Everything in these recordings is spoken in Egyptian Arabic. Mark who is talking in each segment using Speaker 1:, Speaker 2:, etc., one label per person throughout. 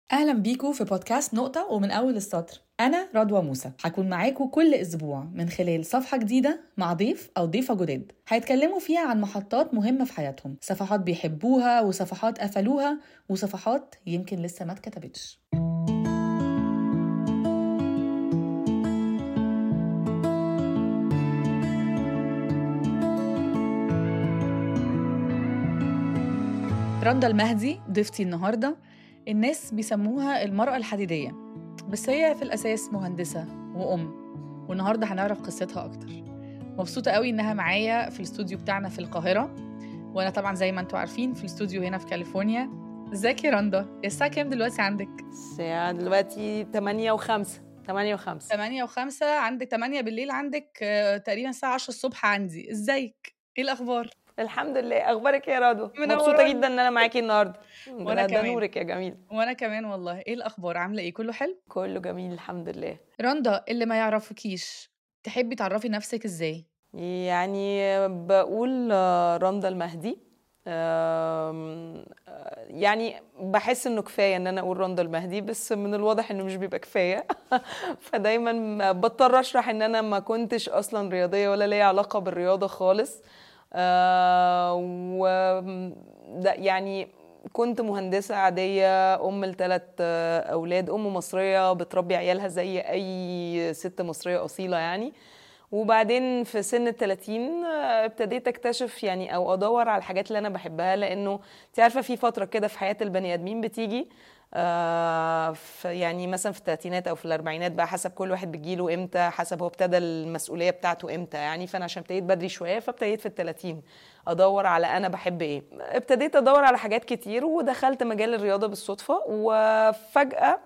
Speaker 1: اهلا بيكم في بودكاست نقطة ومن اول السطر انا رضوى موسى هكون معاكم كل اسبوع من خلال صفحة جديدة مع ضيف او ضيفة جداد هيتكلموا فيها عن محطات مهمة في حياتهم صفحات بيحبوها وصفحات قفلوها وصفحات يمكن لسه ما اتكتبتش رندا المهدي ضيفتي النهارده الناس بيسموها المرأة الحديدية بس هي في الأساس مهندسة وأم والنهاردة هنعرف قصتها أكتر مبسوطة قوي إنها معايا في الاستوديو بتاعنا في القاهرة وأنا طبعا زي ما انتوا عارفين في الاستوديو هنا في كاليفورنيا ازيك يا رندا الساعة كام دلوقتي عندك؟
Speaker 2: الساعة دلوقتي 8 و5 8 و5
Speaker 1: 8 و5 عندك 8 بالليل عندك آه، تقريبا الساعة 10 الصبح عندي ازيك؟ ايه الأخبار؟
Speaker 2: الحمد لله اخبارك إيه يا رضوى
Speaker 1: منورة.
Speaker 2: مبسوطة جدا ان انا معاكي النهارده
Speaker 1: وأنا
Speaker 2: ده- ده
Speaker 1: كمان.
Speaker 2: نورك يا جميل
Speaker 1: وأنا كمان والله ايه الأخبار عاملة ايه كله حلو؟
Speaker 2: كله جميل الحمد لله
Speaker 1: رندا اللي ما يعرفكيش تحبي تعرفي نفسك ازاي؟
Speaker 2: يعني بقول آه، رندا المهدي آم، آه، يعني بحس انه كفايه ان انا اقول رندا المهدي بس من الواضح انه مش بيبقى كفايه فدايما بضطر اشرح ان انا ما كنتش اصلا رياضيه ولا ليا علاقه بالرياضه خالص آه، و ده يعني كنت مهندسة عادية أم لثلاث أولاد أم مصرية بتربي عيالها زي أي ست مصرية أصيلة يعني وبعدين في سن ال 30 آه، ابتديت اكتشف يعني او ادور على الحاجات اللي انا بحبها لانه انت عارفه في فتره كده في حياه البني ادمين بتيجي آه، في يعني مثلا في الثلاثينات او في الاربعينات بقى حسب كل واحد بيجيله امتى حسب هو ابتدى المسؤوليه بتاعته امتى يعني فانا عشان ابتديت بدري شويه فابتديت في الثلاثين ادور على انا بحب ايه ابتديت ادور على حاجات كتير ودخلت مجال الرياضه بالصدفه وفجاه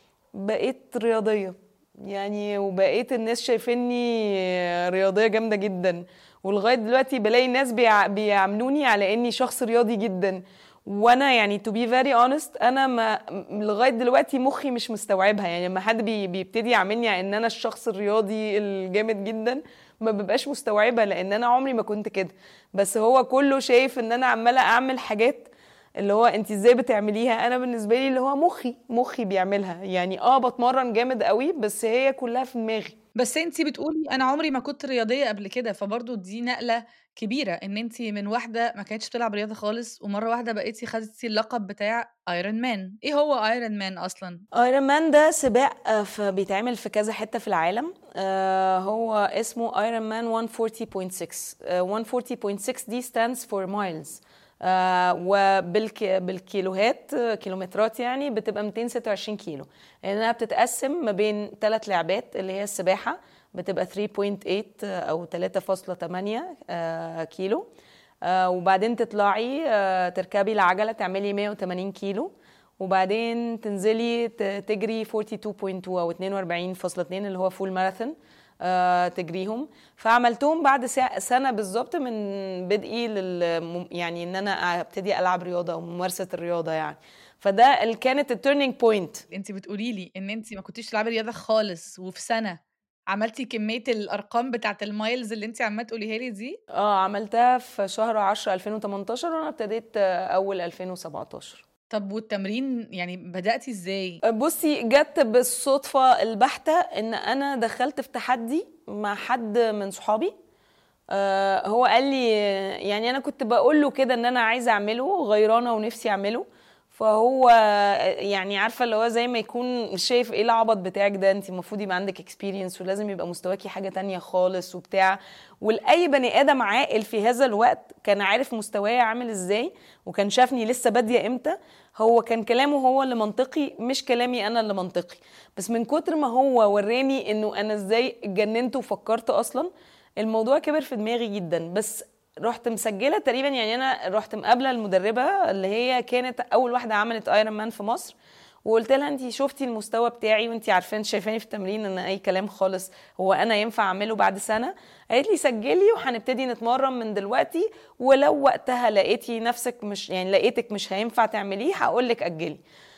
Speaker 2: بقيت رياضيه يعني وبقيت الناس شايفيني رياضيه جامده جدا ولغايه دلوقتي بلاقي الناس بيع... بيعاملوني على اني شخص رياضي جدا وانا يعني to be very honest انا ما م- لغايه دلوقتي مخي مش مستوعبها يعني لما حد بي... بيبتدي يعاملني على ان انا الشخص الرياضي الجامد جدا ما ببقاش مستوعبه لان انا عمري ما كنت كده بس هو كله شايف ان انا عماله اعمل حاجات اللي هو انت ازاي بتعمليها انا بالنسبه لي اللي هو مخي مخي بيعملها يعني اه بتمرن جامد قوي بس هي كلها في دماغي
Speaker 1: بس انتي بتقولي انا عمري ما كنت رياضيه قبل كده فبرضه دي نقله كبيره ان انتي من واحده ما كانتش بتلعب رياضه خالص ومره واحده بقيتي خدتي اللقب بتاع ايرون مان ايه هو ايرون مان اصلا
Speaker 2: ايرون مان ده سباق آه، في بيتعمل في كذا حته في العالم آه، هو اسمه ايرون مان 140.6 آه، 140.6 دي stands for miles آه، وبالك بالكيلوهات آه، كيلومترات يعني بتبقى 226 كيلو لانها بتتقسم ما بين ثلاث لعبات اللي هي السباحه بتبقى 3.8 او 3.8 آه، كيلو آه، وبعدين تطلعي آه، تركبي العجله تعملي 180 كيلو وبعدين تنزلي ت- تجري 42.2 او 42.2 اللي هو فول ماراثون آه، تجريهم فعملتهم بعد سا- سنه بالظبط من بدئي لل يعني ان انا ابتدي العب رياضه او ممارسه الرياضه يعني فده ال- كانت التيرنينج بوينت
Speaker 1: انتي بتقولي لي ان انتي ما كنتيش تلعبي رياضه خالص وفي سنه عملتي كميه الارقام بتاعه المايلز اللي انتي عماله تقوليها لي دي
Speaker 2: اه عملتها في شهر 10 2018 وانا ابتديت آه، اول 2017
Speaker 1: طب والتمرين يعني بداتي ازاي
Speaker 2: بصي جت بالصدفة البحتة ان انا دخلت في تحدي مع حد من صحابي آه، هو قال لي يعني انا كنت بقول له كده ان انا عايزه اعمله غيرانه ونفسي اعمله فهو يعني عارفه اللي هو زي ما يكون شايف ايه العبط بتاعك ده انت المفروض يبقى عندك اكسبيرينس ولازم يبقى مستواكي حاجه تانية خالص وبتاع ولاي بني ادم عاقل في هذا الوقت كان عارف مستواي عامل ازاي وكان شافني لسه باديه امتى هو كان كلامه هو اللي منطقي مش كلامي انا اللي منطقي بس من كتر ما هو وراني انه انا ازاي اتجننت وفكرت اصلا الموضوع كبر في دماغي جدا بس رحت مسجله تقريبا يعني انا رحت مقابله المدربه اللي هي كانت اول واحده عملت ايرون مان في مصر وقلت لها انت شفتي المستوى بتاعي وانت عارفين شايفاني في التمرين ان اي كلام خالص هو انا ينفع اعمله بعد سنه قالت لي سجلي وهنبتدي نتمرن من دلوقتي ولو وقتها لقيتي نفسك مش يعني لقيتك مش هينفع تعمليه هقول لك اجلي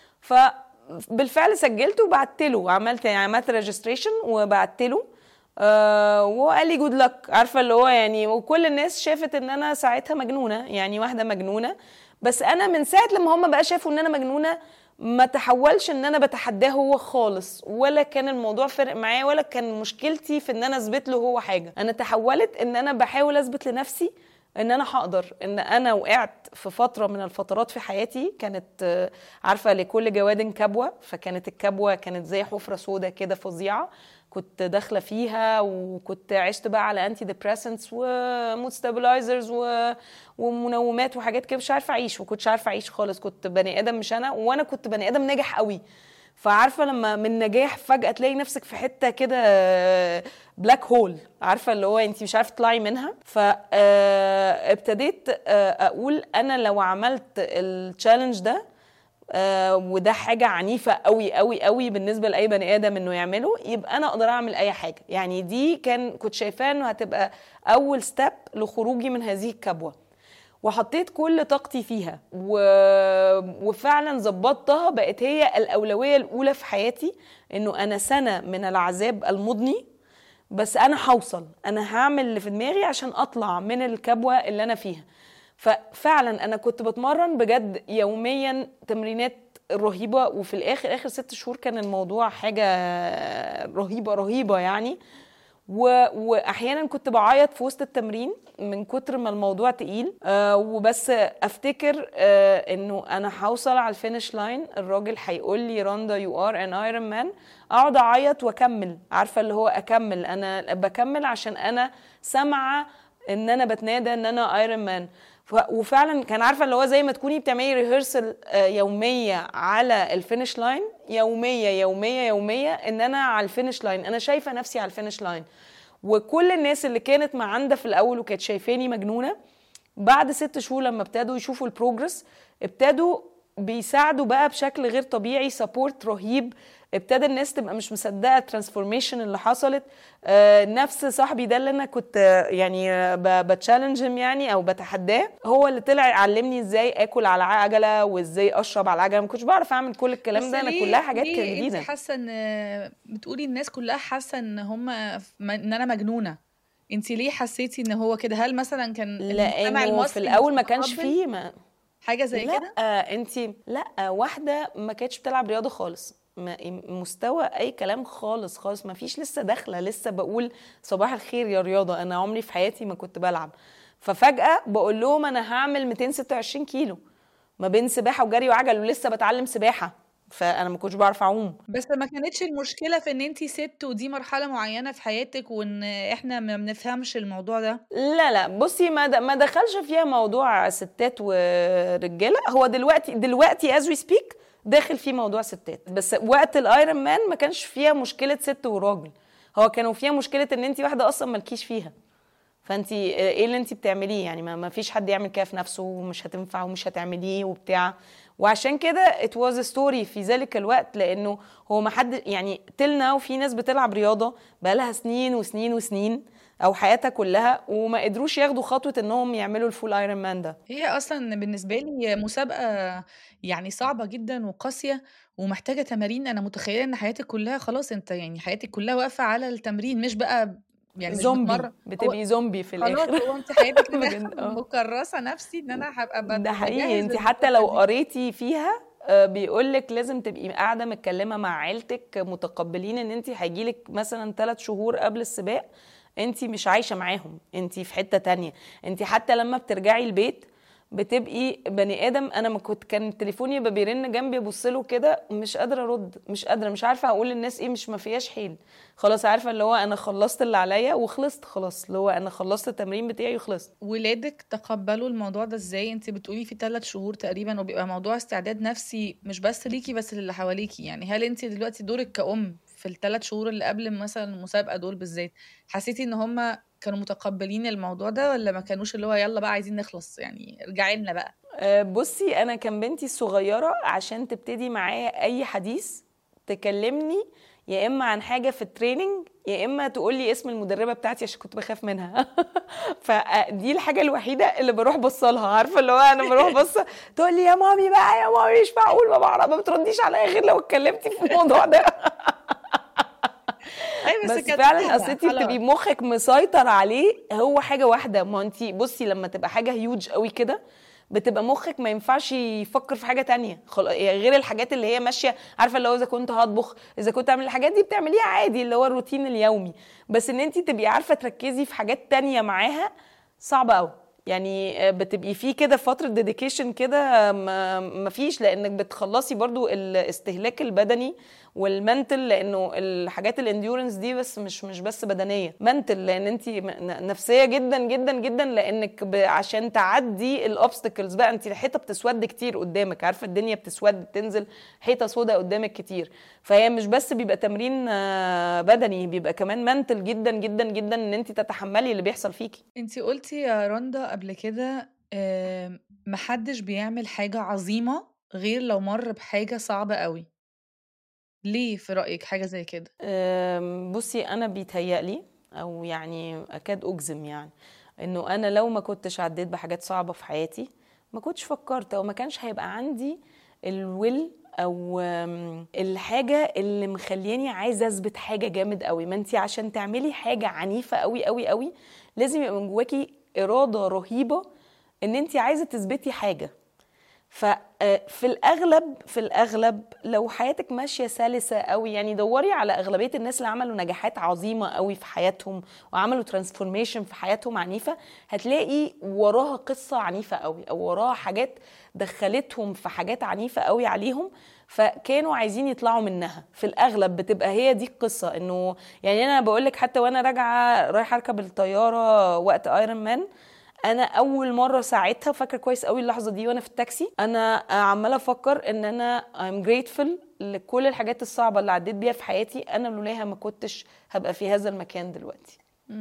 Speaker 2: فبالفعل سجلت وبعت له عملت يعني عملت ريجستريشن وبعت له آه وقال لي جود لك عارفه اللي هو يعني وكل الناس شافت ان انا ساعتها مجنونه يعني واحده مجنونه بس انا من ساعه لما هم بقى شافوا ان انا مجنونه ما تحولش ان انا بتحداه هو خالص ولا كان الموضوع فارق معايا ولا كان مشكلتي في ان انا اثبت له هو حاجه انا تحولت ان انا بحاول اثبت لنفسي ان انا هقدر ان انا وقعت في فتره من الفترات في حياتي كانت آه، عارفه لكل جواد كبوه فكانت الكبوه كانت زي حفره سودة كده فظيعه كنت داخله فيها وكنت عشت بقى على انتي ديبريسنتس ومود ستابلايزرز ومنومات وحاجات كده مش عارفه اعيش وكنتش عارفه اعيش خالص كنت بني ادم مش انا وانا كنت بني ادم ناجح قوي فعارفه لما من نجاح فجاه تلاقي نفسك في حته كده بلاك هول عارفه اللي هو انت مش عارفه تطلعي منها فابتديت اقول انا لو عملت التشالنج ده آه وده حاجه عنيفه قوي قوي قوي بالنسبه لاي بني ادم انه يعمله يبقى انا اقدر اعمل اي حاجه يعني دي كان كنت شايفاه انه هتبقى اول ستيب لخروجي من هذه الكبوه وحطيت كل طاقتي فيها و... وفعلا ظبطتها بقت هي الاولويه الاولى في حياتي انه انا سنه من العذاب المضني بس انا هوصل انا هعمل اللي في دماغي عشان اطلع من الكبوه اللي انا فيها ففعلا انا كنت بتمرن بجد يوميا تمرينات رهيبه وفي الاخر اخر ست شهور كان الموضوع حاجه رهيبه رهيبه يعني و... واحيانا كنت بعيط في وسط التمرين من كتر ما الموضوع تقيل آه وبس افتكر آه انه انا هوصل على الفينش لاين الراجل هيقول لي راندا يو ار ان ايرون مان اقعد اعيط واكمل عارفه اللي هو اكمل انا بكمل عشان انا سامعه ان انا بتنادى ان انا ايرون مان وفعلا كان عارفه اللي هو زي ما تكوني بتعملي ريهرسل يوميه على الفينش لاين يوميه يوميه يوميه ان انا على الفينش لاين انا شايفه نفسي على الفينش لاين وكل الناس اللي كانت معاندة في الاول وكانت شايفاني مجنونه بعد ست شهور لما ابتدوا يشوفوا البروجرس ابتدوا بيساعدوا بقى بشكل غير طبيعي سبورت رهيب ابتدى الناس تبقى مش مصدقه الترانسفورميشن اللي حصلت آه نفس صاحبي ده اللي انا كنت يعني بتشالنجم يعني او بتحداه هو اللي طلع علمني ازاي اكل على عجله وازاي اشرب على عجله ما كنتش بعرف اعمل كل الكلام ده انا كلها حاجات كانت جديده
Speaker 1: انت حاسه ان بتقولي الناس كلها حاسه ان هم ان انا مجنونه انت ليه حسيتي ان هو كده هل مثلا كان
Speaker 2: لانه في الاول ما كانش فيه ما
Speaker 1: حاجه زي
Speaker 2: لا
Speaker 1: كده
Speaker 2: انت لا واحده ما كانتش بتلعب رياضه خالص مستوى اي كلام خالص خالص ما فيش لسه داخله لسه بقول صباح الخير يا رياضه انا عمري في حياتي ما كنت بلعب ففجاه بقول لهم انا هعمل 226 كيلو ما بين سباحه وجري وعجل ولسه بتعلم سباحه فانا ما كنتش بعرف اعوم
Speaker 1: بس ما كانتش المشكله في ان انت ست ودي مرحله معينه في حياتك وان احنا ما بنفهمش الموضوع ده
Speaker 2: لا لا بصي ما ما دخلش فيها موضوع ستات ورجاله هو دلوقتي دلوقتي از وي سبيك داخل فيه موضوع ستات بس وقت الايرون مان ما كانش فيها مشكله ست وراجل هو كانوا فيها مشكله ان انت واحده اصلا مالكيش فيها فانت ايه اللي انت بتعمليه يعني ما فيش حد يعمل كده في نفسه ومش هتنفع ومش هتعمليه وبتاع وعشان كده ات واز ستوري في ذلك الوقت لانه هو ما حد يعني تلنا وفي ناس بتلعب رياضه بقالها سنين وسنين وسنين او حياتها كلها وما قدروش ياخدوا خطوه انهم يعملوا الفول ايرون مان ده
Speaker 1: هي اصلا بالنسبه لي مسابقه يعني صعبه جدا وقاسيه ومحتاجه تمارين انا متخيله ان حياتك كلها خلاص انت يعني حياتك كلها واقفه على التمرين مش بقى يعني مش
Speaker 2: زومبي
Speaker 1: بتمرن
Speaker 2: بتبقي زومبي في
Speaker 1: خلاص
Speaker 2: الاخر
Speaker 1: هو انت حياتك كده
Speaker 2: بجد اه
Speaker 1: مكرسه نفسي ان انا هبقى ب-
Speaker 2: ده حقيقي
Speaker 1: بجهز
Speaker 2: انت حتى لو
Speaker 1: للمسابقه دي
Speaker 2: قريتي فيها بيقول لك لازم تبقي قاعده متكلمه مع عيلتك متقبلين ان انت هيجيلك مثلا ثلاث شهور قبل السباق انت مش عايشه معاهم انت في حته تانية انت حتى لما بترجعي البيت بتبقي بني ادم انا ما كنت كان تليفوني يبقى بيرن جنبي ابص له كده مش قادره ارد مش قادره مش عارفه اقول للناس ايه مش ما فياش حيل خلاص عارفه اللي هو انا خلصت اللي عليا وخلصت خلاص اللي هو انا خلصت التمرين بتاعي وخلصت
Speaker 1: ولادك تقبلوا الموضوع ده ازاي انت بتقولي في ثلاث شهور تقريبا وبيبقى موضوع استعداد نفسي مش بس ليكي بس للي حواليكي يعني هل انت دلوقتي دورك كأم في الثلاث شهور اللي قبل مثلا المسابقة دول بالذات حسيتي ان هم كانوا متقبلين الموضوع ده ولا ما كانوش اللي هو يلا بقى عايزين نخلص يعني ارجعي لنا بقى
Speaker 2: أه، بصي انا كان بنتي الصغيره عشان تبتدي معايا اي حديث تكلمني يا اما عن حاجه في التريننج يا اما تقول لي اسم المدربه بتاعتي عشان كنت بخاف منها فدي الحاجه الوحيده اللي بروح بصلها عارفه اللي هو انا بروح بص تقول لي يا مامي بقى يا مامي مش معقول ما بعرف ما بترديش عليا غير لو اتكلمتي في الموضوع ده
Speaker 1: ايوه بس
Speaker 2: بس
Speaker 1: كانت
Speaker 2: فعلا
Speaker 1: سهلة
Speaker 2: اصل انت بتبقي
Speaker 1: خلاص
Speaker 2: مخك مسيطر عليه هو حاجه واحده ما انت بصي لما تبقى حاجه هيوج قوي كده بتبقى مخك ما ينفعش يفكر في حاجه تانية خل... يعني غير الحاجات اللي هي ماشيه عارفه اللي هو اذا كنت هطبخ اذا كنت اعمل الحاجات دي بتعمليها عادي اللي هو الروتين اليومي بس ان انت تبقي عارفه تركزي في حاجات تانية معاها صعبه قوي يعني آه، بتبقي فيه كده فترة ديديكيشن كده ما ما فيش لانك بتخلصي برضو الاستهلاك البدني والمنتل لانه الحاجات الانديورنس دي بس مش مش بس بدنيه منتل لان انت نفسيه جدا جدا جدا لانك ب- عشان تعدي الاوبستكلز بقى انت الحيطه بتسود كتير قدامك عارفه الدنيا بتسود تنزل حيطه سوداء قدامك كتير فهي مش بس بيبقى تمرين آه، بدني بيبقى كمان منتل جدا جدا جدا ان انت تتحملي اللي بيحصل فيكي
Speaker 1: انتي قلتي يا رندا قبل كده آم، محدش بيعمل حاجة عظيمة غير لو مر بحاجة صعبة قوي ليه في رأيك حاجة زي كده؟
Speaker 2: أم، بصي انا بيتهيألي او يعني اكاد اجزم يعني انه انا لو ما كنتش عديت بحاجات صعبه في حياتي ما كنتش فكرت او ما كانش هيبقى عندي الويل او أم، الحاجه اللي مخلياني عايزه اثبت حاجه جامد قوي ما انت عشان تعملي حاجه عنيفه قوي قوي قوي لازم يبقى من جواكي اراده رهيبه ان انت عايزه تثبتي حاجه ففي الاغلب في الاغلب لو حياتك ماشيه سلسه قوي يعني دوري على اغلبيه الناس اللي عملوا نجاحات عظيمه قوي في حياتهم وعملوا ترانسفورميشن في حياتهم عنيفه هتلاقي وراها قصه عنيفه قوي او وراها حاجات دخلتهم في حاجات عنيفه قوي عليهم فكانوا عايزين يطلعوا منها في الاغلب بتبقى هي دي القصه انه يعني انا بقول لك حتى وانا راجعه رايحه اركب الطياره وقت ايرون مان انا اول مره ساعتها فاكره كويس قوي اللحظه دي وانا في التاكسي انا عماله افكر ان انا I'm grateful لكل الحاجات الصعبه اللي عديت بيها في حياتي انا لولاها ما كنتش هبقى في هذا المكان دلوقتي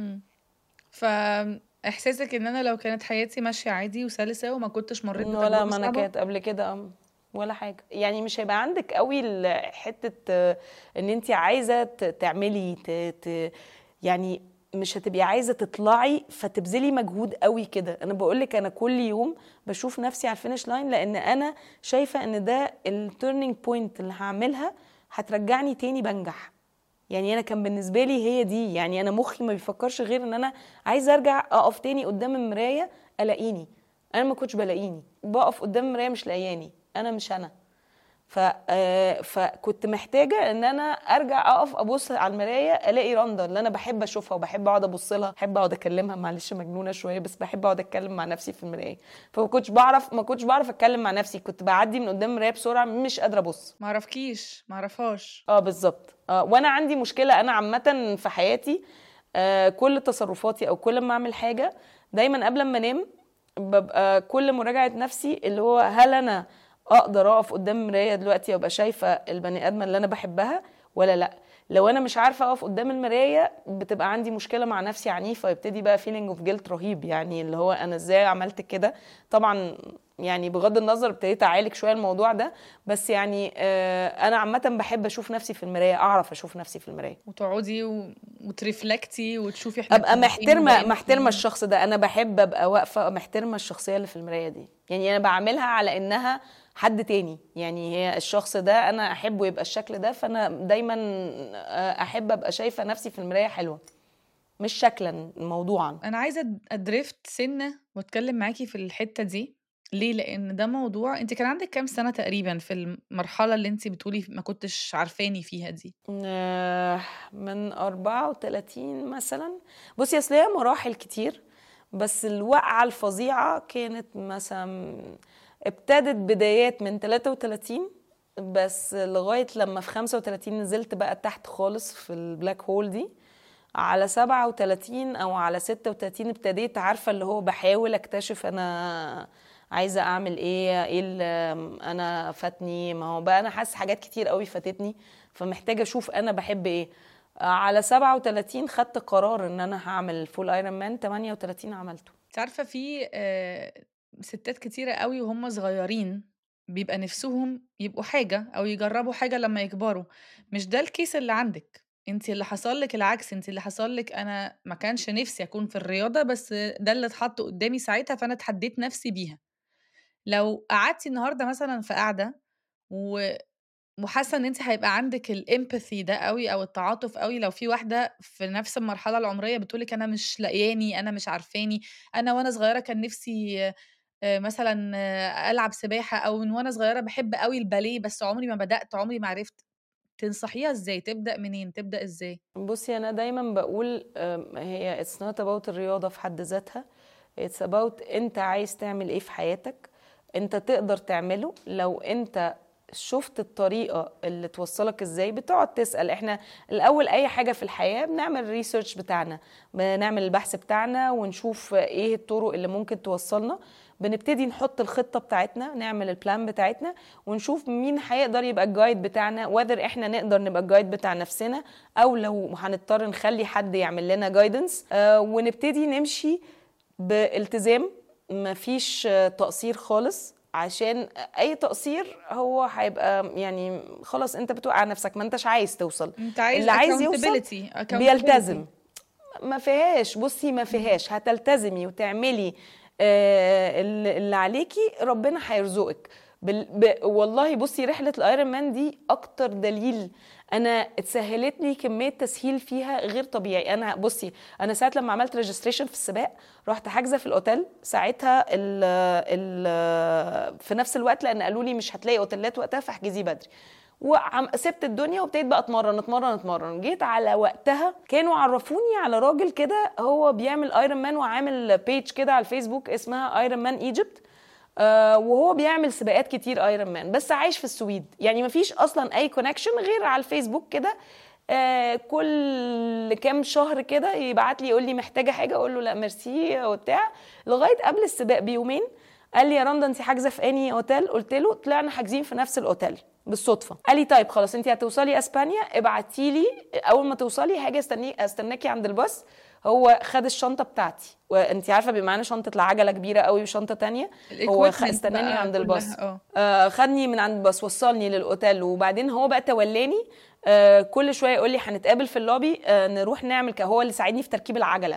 Speaker 1: فإحساسك إن أنا لو كانت حياتي ماشية عادي وسلسة وما كنتش مريت
Speaker 2: ولا
Speaker 1: بتجربة
Speaker 2: ما انا
Speaker 1: صعبة
Speaker 2: كانت قبل كده أم، ولا حاجه يعني مش هيبقى عندك قوي ال- حته آه، ان انت عايزه ت- تعملي ت... ت... يعني مش هتبقي عايزه تطلعي فتبذلي مجهود قوي كده انا بقول لك انا كل يوم بشوف نفسي على الفينش لاين لان انا شايفه ان ده التيرنينج بوينت اللي هعملها هترجعني تاني بنجح يعني انا كان بالنسبه لي هي دي يعني انا مخي ما بيفكرش غير ان انا عايزه ارجع اقف تاني قدام المرايه الاقيني انا ما كنتش بلاقيني بقف قدام المرايه مش لاقياني انا مش انا ف آه، فكنت محتاجه ان انا ارجع اقف ابص على المرايه الاقي رندا اللي انا بحب اشوفها وبحب اقعد ابص لها بحب اقعد اكلمها معلش مجنونه شويه بس بحب اقعد اتكلم مع نفسي في المرايه فما كنتش بعرف ما كنتش بعرف اتكلم مع نفسي كنت بعدي من قدام المرايه بسرعه مش قادره ابص
Speaker 1: معرفكيش معرفهاش
Speaker 2: اه بالظبط اه وانا عندي مشكله انا عامه في حياتي آه كل تصرفاتي او كل ما اعمل حاجه دايما قبل ما انام ببقى كل مراجعه نفسي اللي هو هل انا اقدر اقف قدام المرايه دلوقتي وابقى شايفه البني ادمه اللي انا بحبها ولا لا لو انا مش عارفه اقف قدام المرايه بتبقى عندي مشكله مع نفسي عنيفه يبتدي بقى فيلينج اوف جيلت رهيب يعني اللي هو انا ازاي عملت كده طبعا يعني بغض النظر ابتديت اعالج شويه الموضوع ده بس يعني آه انا عامه بحب اشوف نفسي في المرايه اعرف اشوف نفسي في المرايه
Speaker 1: وتقعدي و... وترفلكتي وتشوفي احنا
Speaker 2: ابقى
Speaker 1: كنا فين
Speaker 2: محترمه
Speaker 1: وبقينا
Speaker 2: محترمه
Speaker 1: فين.
Speaker 2: الشخص ده انا بحب ابقى واقفه محترمه الشخصيه اللي في المرايه دي يعني انا بعملها على انها حد تاني يعني هي الشخص ده انا احبه يبقى الشكل ده فانا دايما آه، احب ابقى شايفه نفسي في المرايه حلوه مش شكلا موضوعا
Speaker 1: انا عايزه أد- ادريفت سنه واتكلم معاكي في الحته دي ليه لان ده موضوع انت كان عندك كام سنه تقريبا في المرحله اللي انت بتقولي ما كنتش عارفاني فيها دي
Speaker 2: آه، من 34 مثلا بصي اصل هي مراحل كتير بس الوقعة الفظيعة كانت مثلا ابتدت بدايات من 33 بس لغاية لما في 35 نزلت بقى تحت خالص في البلاك هول دي على 37 او على 36 ابتديت عارفة اللي هو بحاول اكتشف انا عايزة اعمل ايه ايه اللي انا فاتني ما هو بقى انا حاسس حاجات كتير قوي فاتتني فمحتاجة اشوف انا بحب ايه على 37 خدت قرار ان انا هعمل فول ايرون مان 38 عملته
Speaker 1: انت عارفه في آه، ستات كتيره قوي وهم صغيرين بيبقى نفسهم يبقوا حاجه او يجربوا حاجه لما يكبروا مش ده الكيس اللي عندك انت اللي حصل لك العكس انت اللي حصل لك انا ما كانش نفسي اكون في الرياضه بس ده اللي اتحط قدامي ساعتها فانا اتحديت نفسي بيها لو قعدتي النهارده مثلا في قعده و وحاسه ان انت هيبقى عندك الامباثي ده قوي او التعاطف قوي لو في واحده في نفس المرحله العمريه بتقولك انا مش لاقياني انا مش عارفاني انا وانا صغيره كان نفسي آآ مثلًا آه، ألعب سباحة أو من وأنا صغيرة باحب أوي الباليه بس عمري ما بدأت، عمري ما عرفت، تنصحيها إزاي؟ تبدأ منين؟ تبدأ إزاي؟
Speaker 2: بُصّي، أنا دايمًا باقول آمم هي it's not about الرياضة في حد ذاتها، it's about أنت عايز تعمل إيه في حياتك، أنت تقدر تعمله لو أنت شُفت الطريقة اللي توصّلك إزاي، بتقعد تسأل، إحنا الأول أي حاجة في الحياة بنعمل الresearch بتاعنا، بنعمل البحث بتاعنا ونشوف إيه الطرق اللي ممكن توصّلنا، بنبتدي نحط الخطة بتاعتنا، نعمل الplan بتاعتنا ونشوف مين هيقدر يبقى الguide بتاعنا whether إحنا نقدر نبقى الguide بتاع نفسنا أو لو هنضطر نخلّي حد يعمل لنا guidance آآ ونبتدي نمشي بالتزام، ما فيش تقصير خالص، عشان أي تقصير هو هيبقى يعني خلاص أنت بتوقّع نفسك، ما أنتش عايز توصل،
Speaker 1: أنت عايز
Speaker 2: اللي عايز يوصل
Speaker 1: accountability accountability.
Speaker 2: بيلتزم. ما فيهاش بُصّي ما فيهاش، هتلتزمي وتعملي آآ ال اللي عليكِ ربنا هيرزقِك. بال ب والله بُصّي رحلة الiron man دي أكتر دليل أنا اتسهّلت لي كمية تسهيل فيها غير طبيعي، أنا بُصّي أنا ساعة لمّا عملت registration في السباق، رُحت حاجزة في الأوتيل ساعتها ال ال في نفس الوقت لإن قالوا لي مش هتلاقي أوتيلات وقتها فاحجزي بدري. وعم سِبت الدنيا وابتديت بقى أتمرّن، أتمرّن، أتمرّن، جيت على وقتها كانوا عرّفوني على راجل كده هو بيعمل iron man وعامل page كده على الفيسبوك اسمها iron man Egypt آآ وهو بيعمل سباقات كتير iron man بس عايش في السويد، يعني ما فيش أصلًا أي connection غير على الفيسبوك كده آآ كل كام شهر كده يبعت لي يقول لي محتاجة حاجة أقول له لأ ميرسي وبتاع، لغاية قبل السباق بيومين قال لي: "يا رندا أنتِ حاجزة في أنهي أوتيل؟" قُلت له، طلعنا حاجزين في نفس الأوتيل بالصدفة، قال لي: "طيب خلاص أنتِ هتوصلي أسبانيا ابعتي لي أول ما توصلي هاجي أستني أستناكِ عند الباص." هو خد الشنطة بتاعتي، وأنتِ عارفة بيبقى معانا شنطة العجلة كبيرة أوي وشنطة تانية، هو خ
Speaker 1: الequipment
Speaker 2: استناني
Speaker 1: بقى
Speaker 2: عند
Speaker 1: كلها،
Speaker 2: الباص،
Speaker 1: آه.
Speaker 2: آآ خدني من عند الباص وصّلني للأوتيل وبعدين هو بقى تولّاني آآ كل شوية يقول لي هنتقابل في اللوبي آآ نروح نعمل ك هو اللي ساعدني في تركيب العجلة،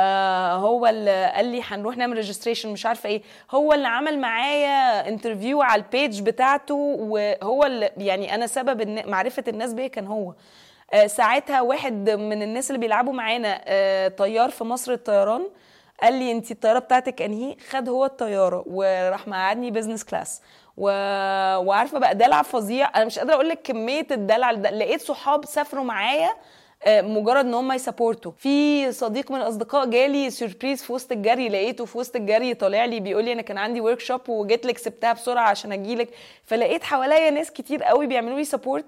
Speaker 2: آآ هو اللي قال لي هنروح نعمل registration مش عارفة إيه، هو اللي عمل معايا interview على الpage بتاعته وهو اللي يعني أنا سبب إن معرفة الناس بيّا كان هو. آآ ساعتها واحد من الناس اللي بيلعبوا معانا آآ طيار في مصر للطيران قال لي: "أنتِ الطيارة بتاعتِك أنهي؟" خد هو الطيارة وراح مقعّدني business class و وعارفة بقى دلع فظيع، أنا مش قادرة أقول لِك كمية الدلع ده، لقيت صحاب سافروا معايا آآ مجرد إن هم يسابورتوا، في صديق من الأصدقاء جالي surprise في وسط الجري، لقيته في وسط الجري طالع لي بيقول لي: "أنا كان عندي workshop وجيت لِك سِبتها بسرعة عشان أجي لِك." فلقيت حواليّا ناس كتير أوي بيعملوا لي support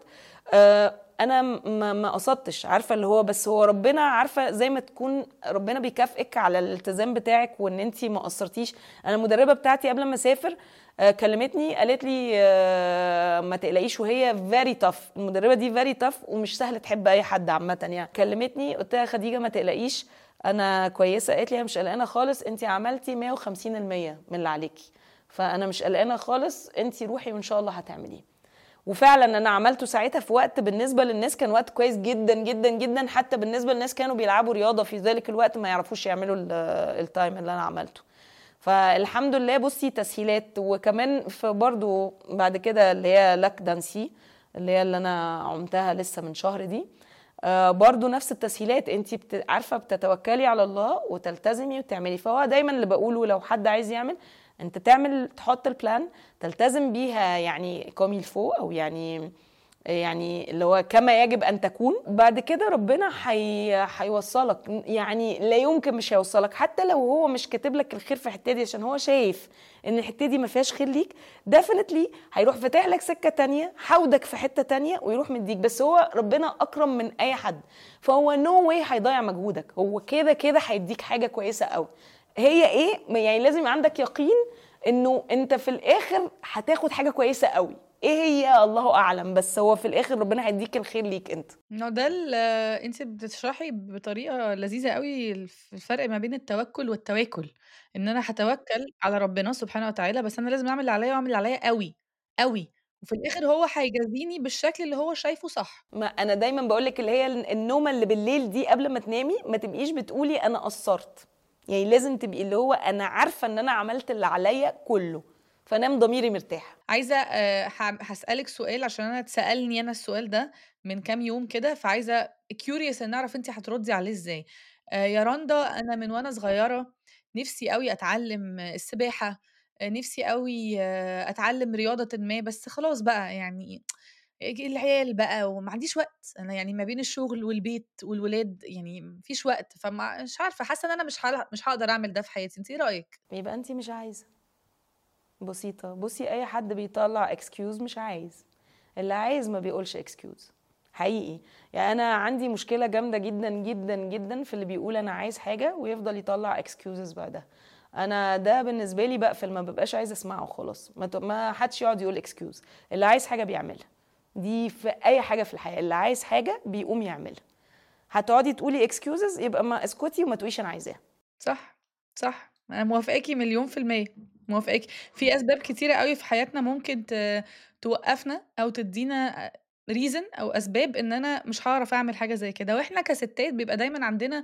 Speaker 2: آآ أنا ما ما قصدتش، عارفة اللي هو بس هو ربنا عارفة زي ما تكون ربنا بيكافئِك على الالتزام بتاعِك وإن أنتِ ما قصرتيش، أنا المدربة بتاعتي قبل ما أسافر آآ كلمتني قالت لي: "آآ ما تقلقيش." وهي very tough المدربة دي very tough ومش سهل تحب أي حد عامةً يعني، كلمتني قُلت لها: "خديجة ما تقلقيش أنا كويسة." قالت لي: "أنا مش قلقانة خالص أنتِ عملتِ 150% من اللي عليكِ، فأنا مش قلقانة خالص أنتِ روحي وإن شاء الله هتعمليه." وفعلًا أنا عملته ساعتها في وقت بالنسبة للناس كان وقت كويس جدًا، جدًا، جدًا، حتى بالنسبة لناس كانوا بيلعبوا رياضة في ذلك الوقت ما يعرفوش يعملوا ال الtime اللي أنا عملته. فالحمد لله بُصّي تسهيلات وكمان في برضه بعد كده اللي هي lac d'Annecy اللي هي اللي أنا عُمتها لسه من شهر دي، آآ برضه نفس التسهيلات، أنتِ بت عارفة بتتوكلي على الله وتلتزمي وتعملي، فهو دايمًا اللي باقوله لو حد عايز يعمل أنت تعمل تحط الplan تلتزم بيها يعني comme il faut أو يعني يعني اللي هو كما يجب أن تكون، بعد كده ربنا حي هيوصّلك، يعني لا يمكن مش هيوصّلك، حتى لو هو مش كاتب لك الخير في الحتة دي عشان هو شايف إن الحتة دي ما فيهاش خير ليك definitely هيروح فاتح لك سكة تانية، حاودك في حتة تانية ويروح مدّيك، بس هو ربنا أكرم من أي حد، فهو no way هيضيّع مجهودك، هو كده، كده هيدّيك حاجة كويسة أوي. هي إيه؟ يعني لازم يبقى عندك يقين إنه أنت في الآخر هتاخد حاجة كويسة أوي، إيه هي الله أعلم، بس هو في الآخر ربنا هيدّيك الخير ليك أنت.
Speaker 1: ما ده ال أنتِ بتشرحي بطريقة لذيذة أوي الف الفرق ما بين التوكل والتواكل، إن أنا هاتوكل على ربنا سبحانه وتعالى، بس أنا لازم أعمل اللي عليَّ وأعمل اللي عليَّ أوي، أوي، وفي الآخر هو هيجازيني بالشكل اللي هو شايفه صح.
Speaker 2: ما أنا دايمًا باقول لِك اللي هي ال النومة اللي بالليل دي قبل ما تنامي ما تبقيش بتقولي أنا قصّرت، يعني لازم تبقي اللي هو أنا عارفة إن أنا عملت اللي عليَّ كله، فانام ضميري مرتاح.
Speaker 1: عايزة آآ ح هاسألِك سؤال عشان أنا اتسألني أنا السؤال ده من كام يوم كده، فعايزة curious إني أعرف أنتِ هتردي عليه إزاي. آآ يا رندا أنا من وأنا صغيرة نِفْسي أوي أتعلم السباحة، نفسي قوي آه، اتعلم رياضه ما بس خلاص بقى يعني العيال بقى وما عنديش وقت انا يعني ما بين الشغل والبيت والولاد يعني مفيش وقت فمش عارفه حاسه ان انا مش مش هقدر اعمل ده في حياتي انت ايه رايك
Speaker 2: يبقى انت مش عايزه بسيطه بصي اي حد بيطلع اكسكيوز مش عايز اللي عايز ما بيقولش اكسكيوز حقيقي يعني انا عندي مشكله جامده جدا جدا جدا في اللي بيقول انا عايز حاجه ويفضل يطلع اكسكيوزز بعدها انا ده بالنسبه لي بقفل ما ببقاش عايزه اسمعه خلاص ما, ما حدش يقعد يقول اكسكيوز اللي عايز حاجه بيعملها دي في اي حاجه في الحياه اللي عايز حاجه بيقوم يعملها هتقعدي تقولي اكسكيوزز يبقى ما اسكتي وما تقوليش انا عايزاها
Speaker 1: صح صح انا موافقاكي مليون في الميه موافقاكي في اسباب كتيره قوي في حياتنا ممكن توقفنا او تدينا ريزن او اسباب ان انا مش هعرف اعمل حاجه زي كده واحنا كستات بيبقى دايما عندنا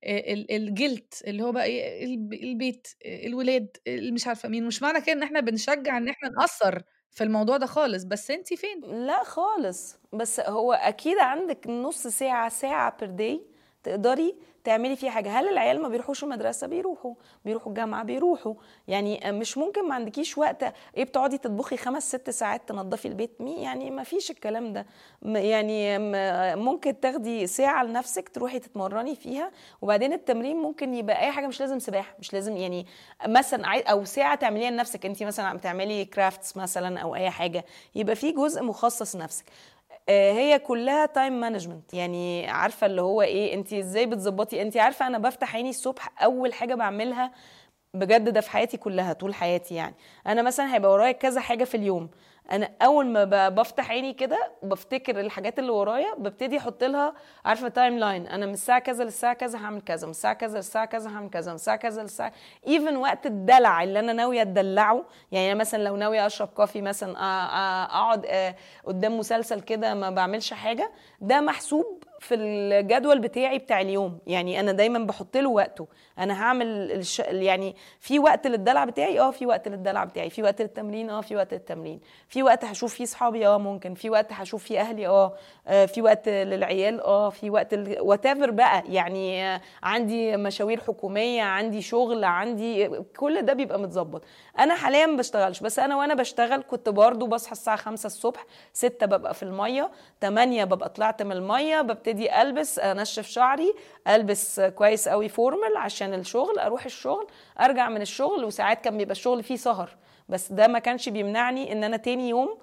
Speaker 1: الجلت اللي هو بقى ايه البيت الولاد مش عارفه مين مش معنى كده ان احنا بنشجع ان احنا نقصر في الموضوع ده خالص بس انت فين
Speaker 2: لا خالص بس هو اكيد عندك نص ساعه ساعه بير داي تقدري تعملي فيه حاجه هل العيال ما بيروحوش المدرسه بيروحوا بيروحوا الجامعه بيروحوا يعني مش ممكن ما عندكيش وقت ايه بتقعدي تطبخي خمس ست ساعات تنظفي البيت مي يعني ما فيش الكلام ده يعني ممكن تاخدي ساعه لنفسك تروحي تتمرني فيها وبعدين التمرين ممكن يبقى اي حاجه مش لازم سباحه مش لازم يعني مثلا او ساعه تعمليها لنفسك انت مثلا بتعملي كرافتس مثلا او اي حاجه يبقى في جزء مخصص لنفسك آه، هي كلها تايم مانجمنت يعني عارفه اللي هو ايه انت ازاي بتظبطي انت عارفه انا بفتح عيني الصبح اول حاجه بعملها بجد ده في حياتي كلها طول حياتي يعني انا مثلا هيبقى ورايا كذا حاجه في اليوم انا اول ما بفتح عيني كده بفتكر الحاجات اللي ورايا ببتدي احط لها عارفه تايم لاين انا من الساعه كذا للساعه كذا هعمل كذا من الساعه كذا للساعه كذا هعمل كذا من الساعه كذا للساعه ايفن وقت الدلع اللي انا ناويه اتدلعه يعني أنا مثلا لو ناويه اشرب كوفي مثلا اقعد قدام مسلسل كده ما بعملش حاجه ده محسوب في الجدول بتاعي بتاع اليوم يعني انا دايما بحط له وقته انا هعمل الش... يعني في وقت للدلع بتاعي اه في وقت للدلع بتاعي في وقت للتمرين اه في وقت للتمرين في وقت هشوف فيه صحابي اه ممكن في وقت هشوف فيه اهلي اه, آه، في وقت للعيال اه في وقت ال... وات بقى يعني آه، عندي مشاوير حكوميه عندي شغل عندي كل ده بيبقى متظبط انا حاليا ما بشتغلش بس انا وانا بشتغل كنت برضو بصحى الساعه 5 الصبح 6 ببقى في الميه 8 ببقى طلعت من الميه ببتدي البس انشف شعري البس كويس قوي فورمال عشان الشغل اروح الشغل ارجع من الشغل وساعات كان بيبقى الشغل فيه سهر بس ده ما كانش بيمنعني ان انا تاني يوم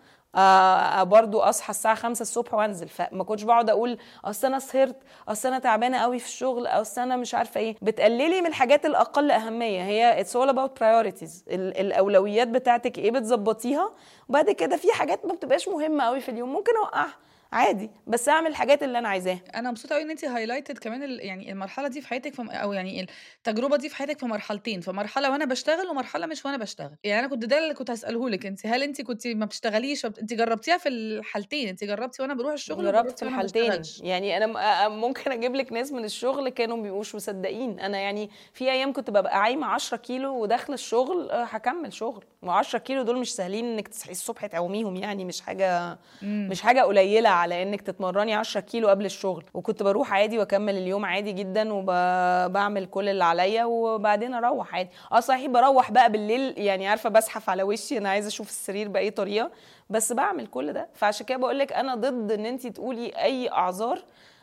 Speaker 2: آه برضو اصحى الساعه 5 الصبح وانزل فما كنتش بقعد اقول اصل انا سهرت اصل انا تعبانه قوي في الشغل اصل انا مش عارفه ايه بتقللي من الحاجات الاقل اهميه هي اتس اول اباوت برايورتيز الاولويات بتاعتك ايه بتظبطيها وبعد كده في حاجات ما بتبقاش مهمه قوي في اليوم ممكن اوقعها عادي بس اعمل الحاجات اللي انا عايزاها
Speaker 1: انا مبسوطه قوي ان انت هايلايتد كمان ال... يعني المرحله دي في حياتك في... او يعني التجربه دي في حياتك في مرحلتين في مرحله وانا بشتغل ومرحله مش وانا بشتغل يعني انا كنت ده اللي كنت هساله لك انت هل انت كنت ما بتشتغليش انت جربتيها في الحالتين انت جربتي وانا بروح الشغل
Speaker 2: جربت في الحالتين يعني انا ممكن اجيب لك ناس من الشغل كانوا بيبقوش مصدقين انا يعني في ايام كنت ببقى عايمه 10 كيلو وداخله الشغل آه، هكمل شغل و10 كيلو دول مش سهلين انك تصحي الصبح تعوميهم يعني مش حاجه مم. مش حاجه قليله على انك تتمرن بتمرني 10 كيلو قبل الشغل وكنت بروح عادي واكمل اليوم عادي جدا وبعمل كل اللي عليا وبعدين اروح عادي اه صحيح بروح بقى بالليل يعني عارفه بزحف على وشي انا عايزه اشوف السرير باي طريقه بس بعمل كل ده فعشان كده بقول لك انا ضد ان انت تقولي اي اعذار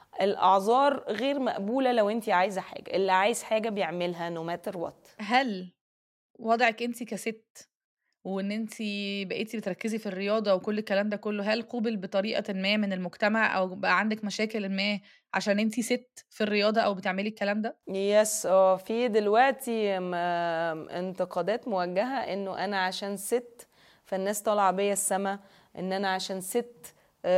Speaker 2: الاعذار غير مقبوله لو انت عايزه حاجه اللي عايز حاجه بيعملها نو ماتر وات
Speaker 1: هل وضعك انت كست وإن أنتِ بقيتِ بتركّزي في الرياضة وكل الكلام ده كلّه، هل قُوبِل بطريقةٍ ما من المجتمع أو بقى عندِك مشاكلٍ ما عشان أنتِ سِت في الرياضة أو بتعملي الكلام ده؟
Speaker 2: يس آه، في دلوقتي انتقادات موجّهة إنه أنا عشان سِت فالناس طالعة بيّا السما، إن أنا عشان سِت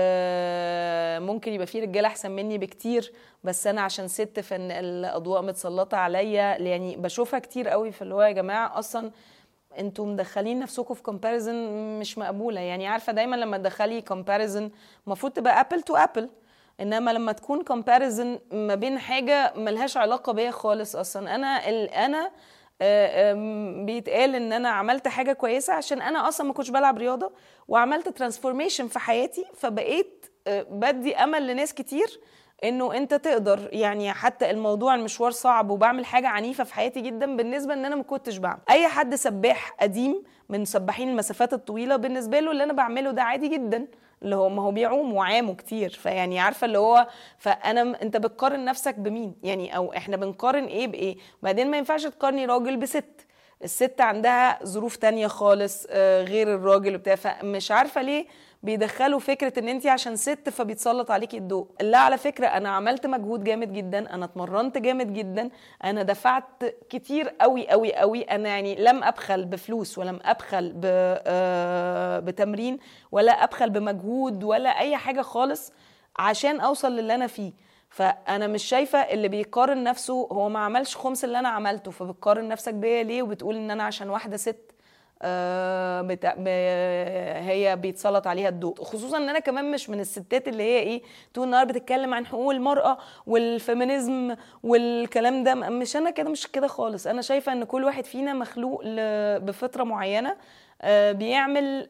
Speaker 2: آه، ممكن يبقى في رجاله احسن مني بكتير بس انا عشان ست فان الاضواء متسلطه عليا يعني بشوفها كتير قوي في اللي هو يا جماعه اصلا انتوا مدخلين نفسكم في كومباريزن مش مقبوله يعني عارفه دايما لما تدخلي كومباريزن المفروض تبقى ابل تو ابل انما لما تكون كومباريزن ما بين حاجه ملهاش علاقه بيا خالص اصلا انا انا آه، بيتقال ان انا عملت حاجه كويسه عشان انا اصلا ما كنتش بلعب رياضه وعملت ترانسفورميشن في حياتي فبقيت آه، بدي امل لناس كتير انه انت تقدر يعني حتى الموضوع المشوار صعب وبعمل حاجه عنيفه في حياتي جدا بالنسبه ان انا ما كنتش بعمل اي حد سباح قديم من سباحين المسافات الطويله بالنسبه له اللي انا بعمله ده عادي جدا اللي هو ما هو بيعوم وعامه كتير فيعني عارفه اللي هو فانا انت بتقارن نفسك بمين يعني او احنا بنقارن ايه بايه وبعدين ما ينفعش تقارني راجل بست الست عندها ظروف تانية خالص آه، غير الراجل وبتاع فمش عارفه ليه بيدخلوا فكره ان انت عشان ست فبيتسلط عليكي الضوء لا على فكره انا عملت مجهود جامد جدا انا اتمرنت جامد جدا انا دفعت كتير قوي قوي قوي انا يعني لم ابخل بفلوس ولم ابخل ب... آه، بتمرين ولا ابخل بمجهود ولا اي حاجه خالص عشان اوصل للي انا فيه فانا مش شايفه اللي بيقارن نفسه هو ما عملش خمس اللي انا عملته فبتقارن نفسك بيا ليه وبتقول ان انا عشان واحده ست آه، بتا... ب... هي بيتسلط عليها الضوء خصوصا ان انا كمان مش من الستات اللي هي ايه طول النهار بتتكلم عن حقوق المراه والفيمينيزم والكلام ده مش انا كده مش كده خالص انا شايفه ان كل واحد فينا مخلوق ل... بفطره معينه آه، بيعمل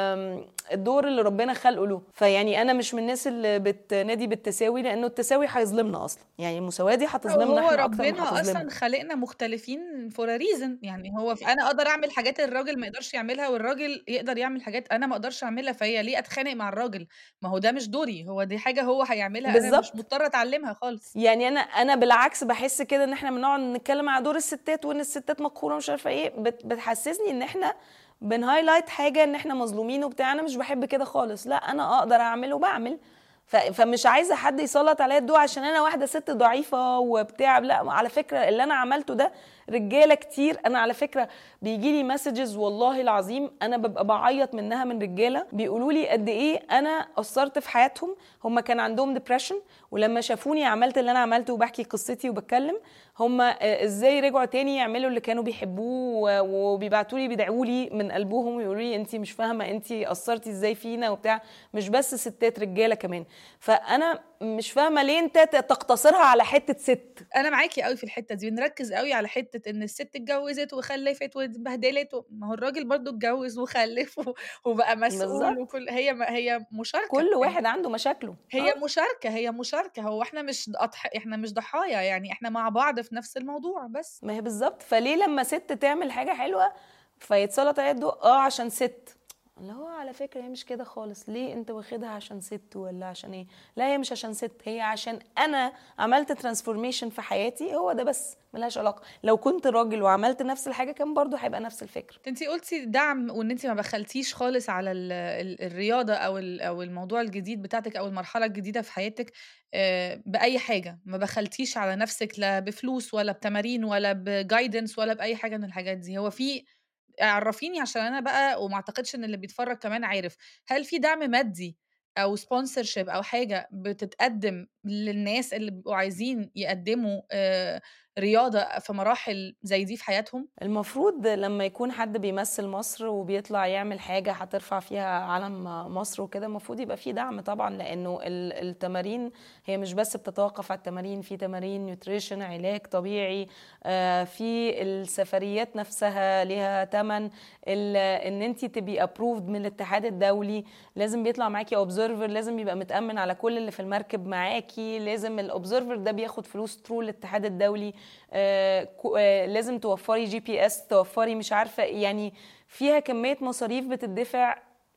Speaker 2: الدور اللي ربنا خلقه له فيعني انا مش من الناس اللي بتنادي بالتساوي لانه التساوي هيظلمنا اصلا يعني المساواه دي هتظلمنا
Speaker 1: هو ربنا اصلا خلقنا مختلفين فور ريزن يعني هو انا اقدر اعمل حاجات الراجل ما يقدرش يعملها والراجل يقدر يعمل حاجات انا ما اقدرش اعملها فهي ليه اتخانق مع الراجل ما هو ده مش دوري هو دي حاجه هو هيعملها بالزبط. انا مش مضطره اتعلمها خالص
Speaker 2: يعني انا انا بالعكس بحس كده ان احنا بنقعد نتكلم على دور الستات وان الستات مقهوره مش عارفه ايه بتحسسني ان احنا بنهايلايت حاجه ان احنا مظلومين وبتاع انا مش بحب كده خالص لا انا اقدر اعمل وبعمل فمش عايزه حد يسلط عليا الضوء عشان انا واحده ست ضعيفه وبتاع لا على فكره اللي انا عملته ده رجاله كتير انا على فكره بيجي لي مسجز والله العظيم انا ببقى بعيط منها من رجاله بيقولوا لي قد ايه انا قصرت في حياتهم هم كان عندهم ديبريشن ولما شافوني عملت اللي انا عملته وبحكي قصتي وبتكلم هم ازاي رجعوا تاني يعملوا اللي كانوا بيحبوه وبيبعتوا لي بيدعوا لي من قلبهم ويقولوا لي انت مش فاهمه انت قصرتي ازاي فينا وبتاع مش بس ستات رجاله كمان فانا مش فاهمه ليه انت تقتصرها على حته ست
Speaker 1: انا معاكي قوي في الحته دي بنركز قوي على حته ان الست اتجوزت وخلفت واتبهدلت ما هو الراجل برضو اتجوز وخلف وبقى مسؤول وكل هي هي مشاركه
Speaker 2: كل واحد عنده مشاكله
Speaker 1: هي أوه. مشاركه هي مشاركه هو احنا مش أضح... احنا مش ضحايا يعني احنا مع بعض في نفس الموضوع بس
Speaker 2: ما هي بالظبط فليه لما ست تعمل حاجه حلوه فيتسلط عليها الضوء اه عشان ست اللي هو على فكره هي مش كده خالص ليه انت واخدها عشان ست ولا عشان ايه لا هي مش عشان ست هي عشان انا عملت ترانسفورميشن في حياتي هو ده بس ملهاش علاقه لو كنت راجل وعملت نفس الحاجه كان برضو هيبقى نفس الفكره
Speaker 1: انت قلتي دعم وان انت ما بخلتيش خالص على ال ال الرياضه او او الموضوع الجديد بتاعتك او المرحله الجديده في حياتك آه، باي حاجه ما بخلتيش على نفسك لا بفلوس ولا بتمارين ولا بجايدنس ولا باي حاجه من الحاجات دي هو في عرّفيني عشان أنا بقى وما أعتقدش إن اللي بيتفرّج كمان عارف، هل في دعم مادي أو sponsorship أو حاجة بتتقدّم للناس اللي بيبقوا عايزين يقدّموا آآ رياضة في مراحل زي دي في حياتهم؟
Speaker 2: المفروض لمّا يكون حد بيمثّل مصر وبيطلع يعمل حاجة هترفع فيها علم مصر وكده، المفروض يبقى في دعم طبعًا، لإنه التمارين هي مش بس بتتوقف على التمارين، في تمارين nutrition علاج طبيعي، آه، في السفريات نفسها ليها تمن، إن أنتِ تبقي approved من الاتحاد الدولي، لازم بيطلع معاكِ observer لازم يبقى متأمن على كل اللي في المركب معاكِ، لازم الobserver ده بياخد فلوس through الاتحاد الدولي. آه، آه، لازم توفري جي بي اس توفري مش عارفه يعني فيها كميه مصاريف بتدفع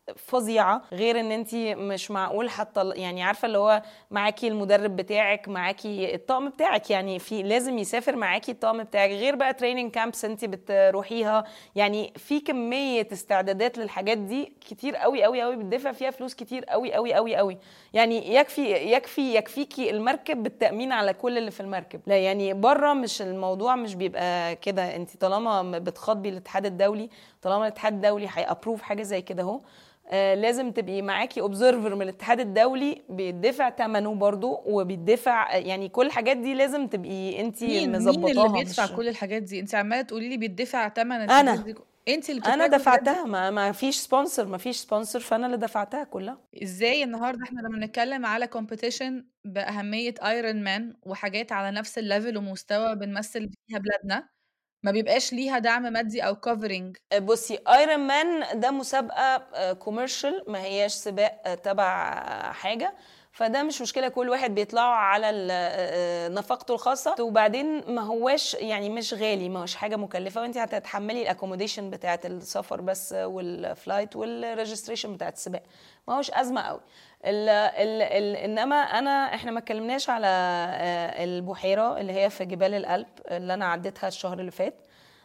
Speaker 2: فظيعه غير ان انت مش معقول حتى يعني عارفه اللي هو معاكي المدرب بتاعك معاكي الطقم بتاعك يعني في لازم يسافر معاكي الطقم بتاعك غير بقى تريننج كامبس انت بتروحيها يعني في كميه استعدادات للحاجات دي كتير قوي قوي قوي بتدفع فيها فلوس كتير قوي قوي قوي قوي يعني يكفي يكفي يكفيكي المركب بالتامين على كل اللي في المركب لا يعني بره مش الموضوع مش بيبقى كده انت طالما بتخاطبي الاتحاد الدولي طالما الاتحاد الدولي هيابروف حاجه زي كده اهو آه لازم تبقي معاكي اوبزرفر من الاتحاد الدولي بيدفع ثمنه برضو وبيدفع يعني كل الحاجات دي لازم تبقي انت
Speaker 1: مظبطاها مين اللي بيدفع مش... كل الحاجات دي انت عماله تقولي لي بيدفع ثمن
Speaker 2: انا دي.
Speaker 1: انت اللي
Speaker 2: انا دفعتها ما, ما فيش سبونسر ما فيش سبونسر فانا اللي دفعتها كلها
Speaker 1: ازاي النهارده احنا لما بنتكلم على كومبيتيشن باهميه ايرون مان وحاجات على نفس الليفل ومستوى بنمثل فيها بلادنا ما بيبقاش ليها دعم مادي او كفرنج
Speaker 2: آه، بصي ايرون مان ده مسابقه كوميرشال آه، ما هياش سباق آه، تبع حاجه فده مش مشكله كل واحد بيطلعوا على ال- آه، نفقته الخاصه وبعدين ما هواش يعني مش غالي ما هوش حاجه مكلفه وانت هتتحملي الاكوموديشن بتاعه السفر بس والفلايت والريجستريشن بتاعه السباق ما هوش ازمه قوي ال ال ال انما انا احنا ما اتكلمناش على آه، البحيره اللي هي في جبال الألب اللي انا عديتها الشهر اللي فات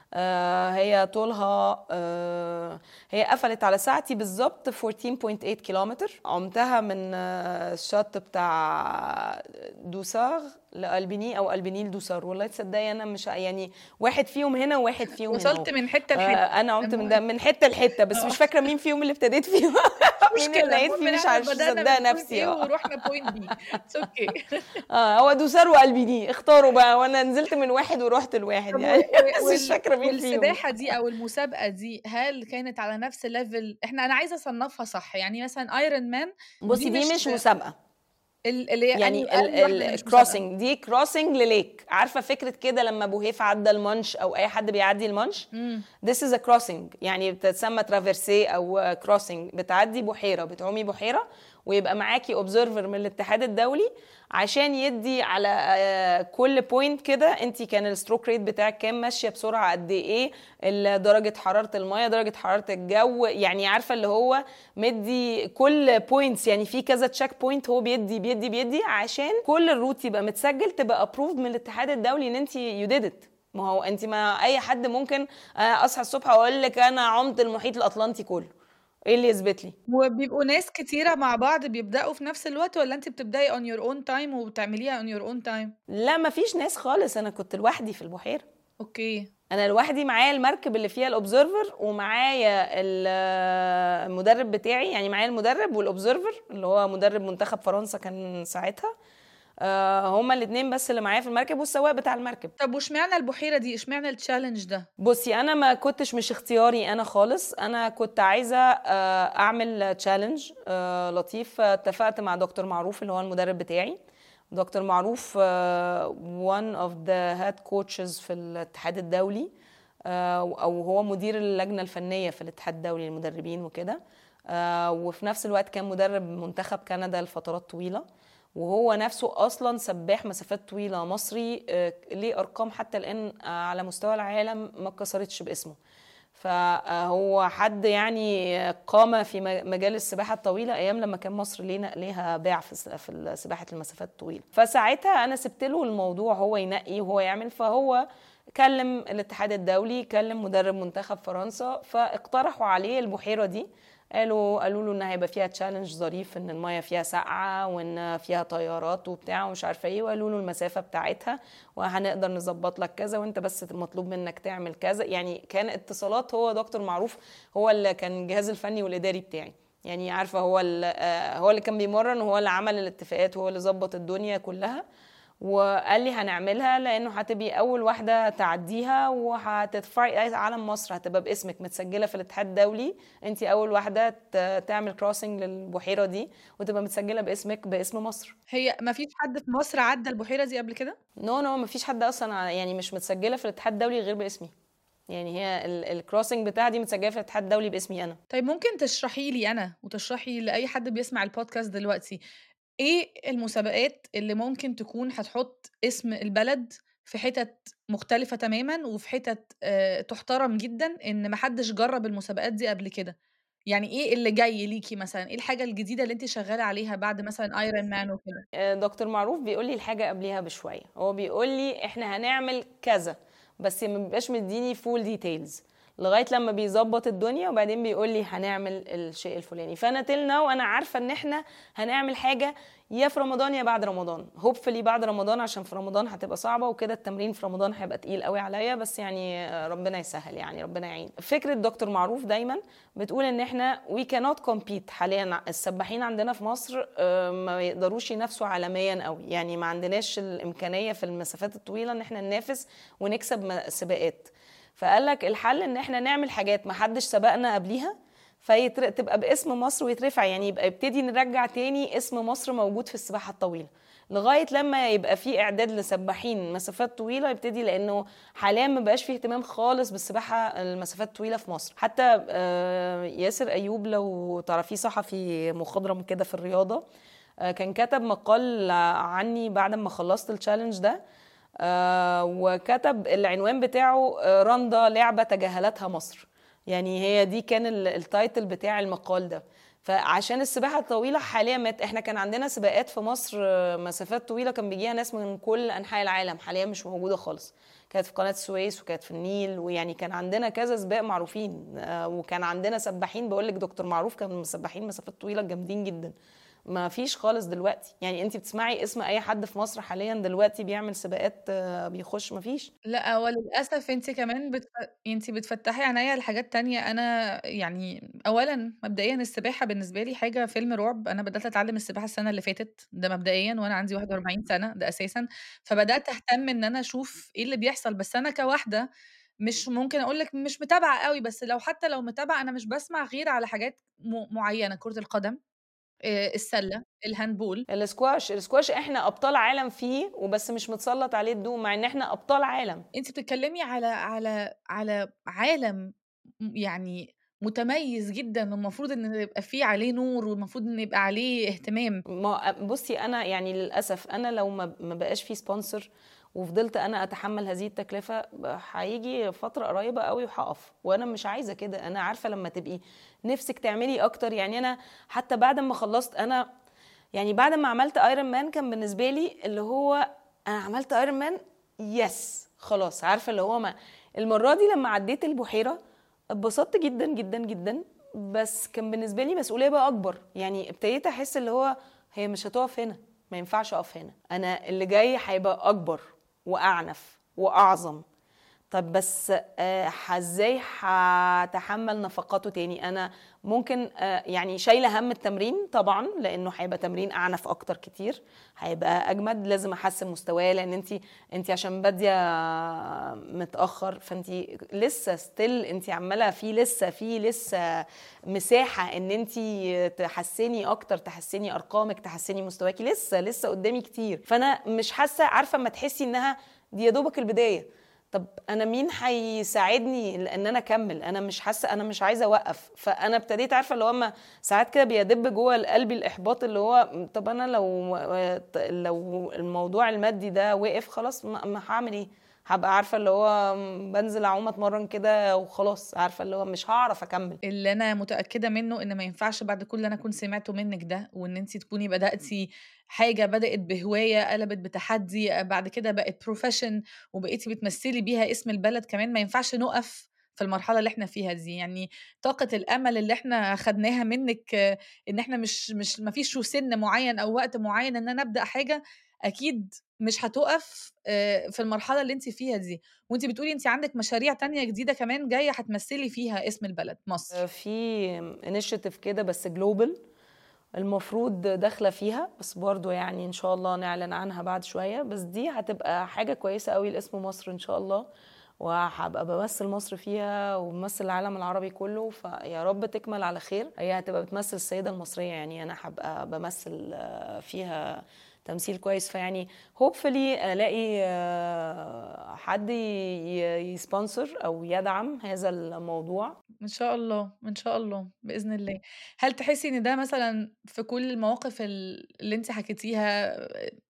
Speaker 2: آه، هي طولها آه، هي قفلت على ساعتي بالظبط 14.8 كيلومتر عمتها من آه، الشط بتاع دوسار لألبيني او ألبيني لدوسار والله تصدقي انا مش يعني واحد فيهم هنا وواحد فيهم هنا
Speaker 1: وصلت من حته
Speaker 2: آه،
Speaker 1: لحته
Speaker 2: انا عمت من ده من حته لحته بس مش فاكره مين فيهم اللي ابتديت فيه مين اللي لقيت فيه مش عارفه مصدقه نفسي آه.
Speaker 1: ورحنا بوينت بي اتس اوكي
Speaker 2: اه هو دوسار وقلبيني اختاروا بقى وانا نزلت من واحد ورحت لواحد يعني بس مش فاكره مين فيهم
Speaker 1: والسباحه دي او المسابقه دي هل كانت على نفس ليفل احنا انا عايزه اصنفها صح يعني مثلا ايرون مان
Speaker 2: بصي دي مش مسابقه
Speaker 1: ال- اللي هي
Speaker 2: يعني
Speaker 1: أنهي- أنهي واحدة مش مسابقة؟
Speaker 2: الكروسنج دي كروسنج لليك عارفه فكره كده لما ابو هيف عدى المانش او اي حد بيعدي المانش
Speaker 1: مم.
Speaker 2: This is a crossing يعني بتتسمى ترافيرسي او كروسنج بتعدي بحيره بتعومي بحيره ويبقى معاكي اوبزرفر من الاتحاد الدولي عشان يدي على آه، كل بوينت كده انت كان الستروك ريت بتاعك كام ماشيه بسرعه قد ايه ال- درجه حراره الميه درجه حراره الجو يعني عارفه اللي هو مدي كل بوينتس يعني في كذا تشيك بوينت هو بيدي بيدي بيدي عشان كل الروت يبقى متسجل تبقى ابروفد من الاتحاد الدولي ان انت يو ديد ات ما هو انت ما اي حد ممكن آه، اصحى الصبح واقول لك انا عمت المحيط الاطلنطي كله ايه اللي يثبت لي
Speaker 1: وبيبقوا ناس كتيره مع بعض بيبداوا في نفس الوقت ولا انت بتبداي اون يور اون تايم وبتعمليها اون يور اون تايم
Speaker 2: لا ما فيش ناس خالص انا كنت لوحدي في البحيره
Speaker 1: اوكي
Speaker 2: انا لوحدي معايا المركب اللي فيها الاوبزرفر ومعايا ال- المدرب بتاعي يعني معايا المدرب والاوبزرفر اللي هو مدرب منتخب فرنسا كان ساعتها آه، هما الاثنين بس اللي معايا في المركب والسواق بتاع المركب
Speaker 1: طب واشمعنى البحيره دي اشمعنى التشالنج ده
Speaker 2: بصي انا ما كنتش مش اختياري انا خالص انا كنت عايزه آه، اعمل تشالنج لطيف آه، اتفقت مع دكتور معروف اللي هو المدرب بتاعي دكتور معروف آه، one of the head coaches في الاتحاد الدولي آه، او هو مدير اللجنه الفنيه في الاتحاد الدولي للمدربين وكده آه، وفي نفس الوقت كان مدرب منتخب كندا لفترات طويله وهو نفسه اصلا سباح مسافات طويله مصري آه، ليه ارقام حتى الان آه، على مستوى العالم ما اتكسرتش باسمه فهو حد يعني قام في م- مجال السباحه الطويله ايام لما كان مصر لينا ليها باع في س- في سباحه المسافات الطويله فساعتها انا سبت له الموضوع هو ينقي وهو يعمل فهو كلم الاتحاد الدولي كلم مدرب منتخب فرنسا فاقترحوا عليه البحيره دي قالوا قالوا له ان هيبقى فيها تشالنج ظريف ان المايه فيها ساقعه وان فيها طيارات وبتاع ومش عارفه ايه وقالوا له المسافه بتاعتها وهنقدر نظبط لك كذا وانت بس مطلوب منك تعمل كذا يعني كان اتصالات هو دكتور معروف هو اللي كان الجهاز الفني والاداري بتاعي يعني عارفه هو اللي آه، هو اللي كان بيمرن وهو اللي عمل الاتفاقات وهو اللي ظبط الدنيا كلها وقال لي هنعملها لانه هتبقي اول واحده تعديها وهتتفرقي علم مصر هتبقى باسمك متسجله في الاتحاد الدولي انت اول واحده ت- تعمل كروسنج للبحيره دي وتبقى متسجله باسمك باسم مصر
Speaker 1: هي ما فيش حد في مصر عدى البحيره دي قبل كده
Speaker 2: نو نو مفيش حد اصلا ع- يعني مش متسجله في الاتحاد الدولي غير باسمي يعني هي الكروسنج بتاعها دي متسجله في الاتحاد الدولي باسمي انا
Speaker 1: طيب ممكن تشرحي لي انا وتشرحي لاي حد بيسمع البودكاست دلوقتي ايه المسابقات اللي ممكن تكون هتحط اسم البلد في حتت مختلفة تماما وفي حتت آه، تحترم جدا ان محدش جرب المسابقات دي قبل كده يعني ايه اللي جاي ليكي مثلا ايه الحاجة الجديدة اللي انت شغالة عليها بعد مثلا ايرون مان وكده
Speaker 2: آه، دكتور معروف بيقول لي الحاجه قبليها بشويه هو بيقول لي احنا هنعمل كذا بس ما بيبقاش مديني فول ديتيلز لغايه لما بيظبط الدنيا وبعدين بيقول لي هنعمل الشيء الفلاني فانا تل ناو انا عارفه ان احنا هنعمل حاجه يا في رمضان يا بعد رمضان هوبفلي بعد رمضان عشان في رمضان هتبقى صعبه وكده التمرين في رمضان هيبقى تقيل قوي عليا بس يعني آه، ربنا يسهل يعني ربنا يعين فكره دكتور معروف دايما بتقول ان احنا وي كانوت كومبيت حاليا السباحين عندنا في مصر آه، ما يقدروش ينافسوا عالميا قوي يعني ما عندناش الامكانيه في المسافات الطويله ان احنا ننافس ونكسب م- سباقات فقال لك الحل ان احنا نعمل حاجات ما حدش سبقنا قبليها فتبقى باسم مصر ويترفع يعني يبقى يبتدي نرجع تاني اسم مصر موجود في السباحه الطويله لغايه لما يبقى في اعداد لسباحين مسافات طويله يبتدي لانه حاليا ما بقاش فيه اهتمام خالص بالسباحه المسافات الطويله في مصر حتى آه، ياسر ايوب لو تعرفيه صحفي مخضرم كده في الرياضه آه، كان كتب مقال عني بعد ما خلصت التشالنج ده آه، وكتب العنوان بتاعه آه، رندا لعبة تجاهلتها مصر يعني هي دي كان ال- التايتل بتاع المقال ده فعشان السباحة الطويلة حاليا مات احنا كان عندنا سباقات في مصر آه، مسافات طويلة كان بيجيها ناس من كل أنحاء العالم حاليا مش موجودة خالص كانت في قناة السويس وكانت في النيل ويعني كان عندنا كذا سباق معروفين آه، وكان عندنا سباحين بقول لك دكتور معروف كان من السباحين مسافات طويلة جامدين جدا ما فيش خالص دلوقتي يعني انت بتسمعي اسم اي حد في مصر حاليا دلوقتي بيعمل سباقات آه، بيخش ما فيش
Speaker 1: لا هو للأسف انت كمان بتف... انت بتفتحي عينيا لحاجات تانية انا يعني اولا مبدئيا السباحة بالنسبة لي حاجة فيلم رعب انا بدأت اتعلم السباحة السنة اللي فاتت ده مبدئيا وانا عندي 41 سنة ده اساسا فبدأت اهتم ان انا اشوف ايه اللي بيحصل بس انا كواحدة مش ممكن اقول لك مش متابعة قوي بس لو حتى لو متابعة انا مش بسمع غير على حاجات م... معينة كرة القدم آه، السلة الهاندبول
Speaker 2: السكواش السكواش احنا ابطال عالم فيه وبس مش متسلط عليه الضوء مع ان احنا ابطال عالم
Speaker 1: انت بتتكلمي على على على عالم م- يعني متميز جدا والمفروض ان يبقى فيه عليه نور والمفروض ان يبقى عليه اهتمام
Speaker 2: ما بصي انا يعني للاسف انا لو ما ما بقاش في سبونسر وفضلت انا اتحمل هذه التكلفه ب- هيجي فتره قريبه قوي وهقف وانا مش عايزه كده انا عارفه لما تبقي نفسك تعملي اكتر يعني انا حتى بعد ما خلصت انا يعني بعد ما عملت ايرون مان كان بالنسبه لي اللي هو انا عملت ايرون مان يس خلاص عارفه اللي هو ما المره دي لما عديت البحيره اتبسطت جدا جدا جدا بس كان بالنسبه لي مسؤوليه بقى اكبر يعني ابتديت احس اللي هو هي مش هتقف هنا ما ينفعش اقف هنا انا اللي جاي هيبقى اكبر واعنف واعظم طب بس آه، ازاي هتحمل نفقاته تاني انا ممكن آه، يعني شايله هم التمرين طبعا لانه هيبقى تمرين اعنف اكتر كتير هيبقى اجمد لازم احسن مستواه لان انت انت عشان باديه متاخر فانت لسه ستيل انت عماله في لسه في لسه مساحه ان انت تحسني اكتر تحسني ارقامك تحسني مستواكي لسه لسه قدامي كتير فانا مش حاسه عارفه ما تحسي انها دي يا دوبك البدايه طب انا مين هيساعدني لان انا اكمل انا مش حاسه انا مش عايزه اوقف فانا ابتديت عارفه اللي هو اما ساعات كده بيدب جوه قلبي الاحباط اللي هو طب انا لو لو الموضوع المادي ده وقف خلاص ما ما هعمل ايه هبقى عارفه اللي هو بنزل اعوم اتمرن كده وخلاص عارفه اللي هو مش هعرف اكمل
Speaker 1: اللي انا متاكده منه ان ما ينفعش بعد كل اللي انا كنت سمعته منك ده وان انت تكوني بداتي حاجه بدات بهوايه قلبت بتحدي بعد كده بقت بروفيشن وبقيتي بتمثلي بيها اسم البلد كمان ما ينفعش نقف في المرحله اللي احنا فيها دي يعني طاقه الامل اللي احنا خدناها منك آه، ان احنا مش مش ما فيش سن معين او وقت معين ان انا ابدا حاجه اكيد مش هتقف آه، في المرحله اللي انت فيها دي وانت بتقولي انت عندك مشاريع تانية جديده كمان جايه هتمثلي فيها اسم البلد مصر
Speaker 2: في انيشيتيف كده بس جلوبال المفروض داخله فيها بس برضو يعني ان شاء الله نعلن عنها بعد شويه بس دي هتبقى حاجه كويسه قوي لاسم مصر ان شاء الله وهبقى بمثل مصر فيها وبمثل العالم العربي كله فيا رب تكمل على خير هي هتبقى بتمثل السيده المصريه يعني انا هبقى بمثل آه، فيها تمثيل كويس فيعني هوبفلي الاقي آه، حد ي- يسبونسر او يدعم هذا الموضوع
Speaker 1: ان شاء الله ان شاء الله باذن الله هل تحسي ان ده مثلا في كل المواقف ال- اللي انت حكيتيها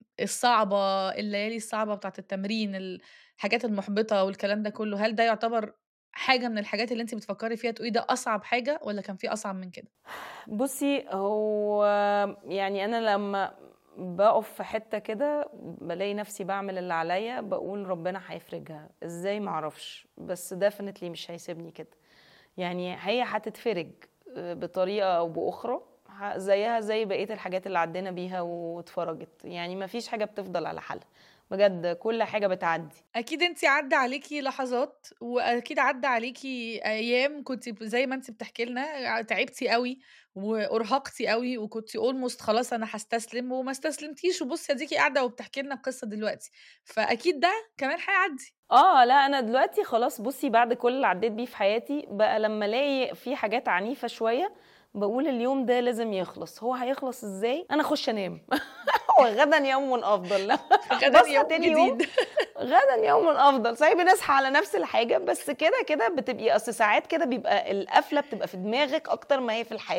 Speaker 1: الصعبه الليالي الصعبه بتاعه التمرين الحاجات المحبطه والكلام ده كله هل ده يعتبر حاجه من الحاجات اللي انت بتفكري فيها تقولي ده اصعب حاجه ولا كان في اصعب من كده
Speaker 2: بصي هو يعني انا لما بقف في حته كده بلاقي نفسي بعمل اللي عليا بقول ربنا هيفرجها ازاي معرفش بس ديفنتلي مش هيسيبني كده يعني هي هتتفرج بطريقه او باخرى ه- زيها زي بقيه الحاجات اللي عدينا بيها واتفرجت يعني ما فيش حاجه بتفضل على حالها بجد كل حاجه بتعدي
Speaker 1: اكيد انت عدى عليكي لحظات واكيد عدى عليكي ايام كنت زي ما انت بتحكي لنا تعبتي قوي وارهقتي قوي وكنت اولموست خلاص انا هستسلم وما استسلمتيش وبصي اديكي قاعده وبتحكي لنا القصه دلوقتي فاكيد ده كمان هيعدي
Speaker 2: اه لا انا دلوقتي خلاص بصي بعد كل اللي عديت بيه في حياتي بقى لما الاقي في حاجات عنيفه شويه بقول اليوم ده لازم يخلص هو هيخلص ازاي انا اخش انام وغدا يوم افضل لا
Speaker 1: غدا
Speaker 2: بصحى
Speaker 1: يوم
Speaker 2: تاني يوم
Speaker 1: جديد
Speaker 2: غدا يوم افضل صحيح بنصحى على نفس الحاجه بس كده كده بتبقي اصل ساعات كده بيبقى القفله بتبقى في دماغك اكتر ما هي في الحياه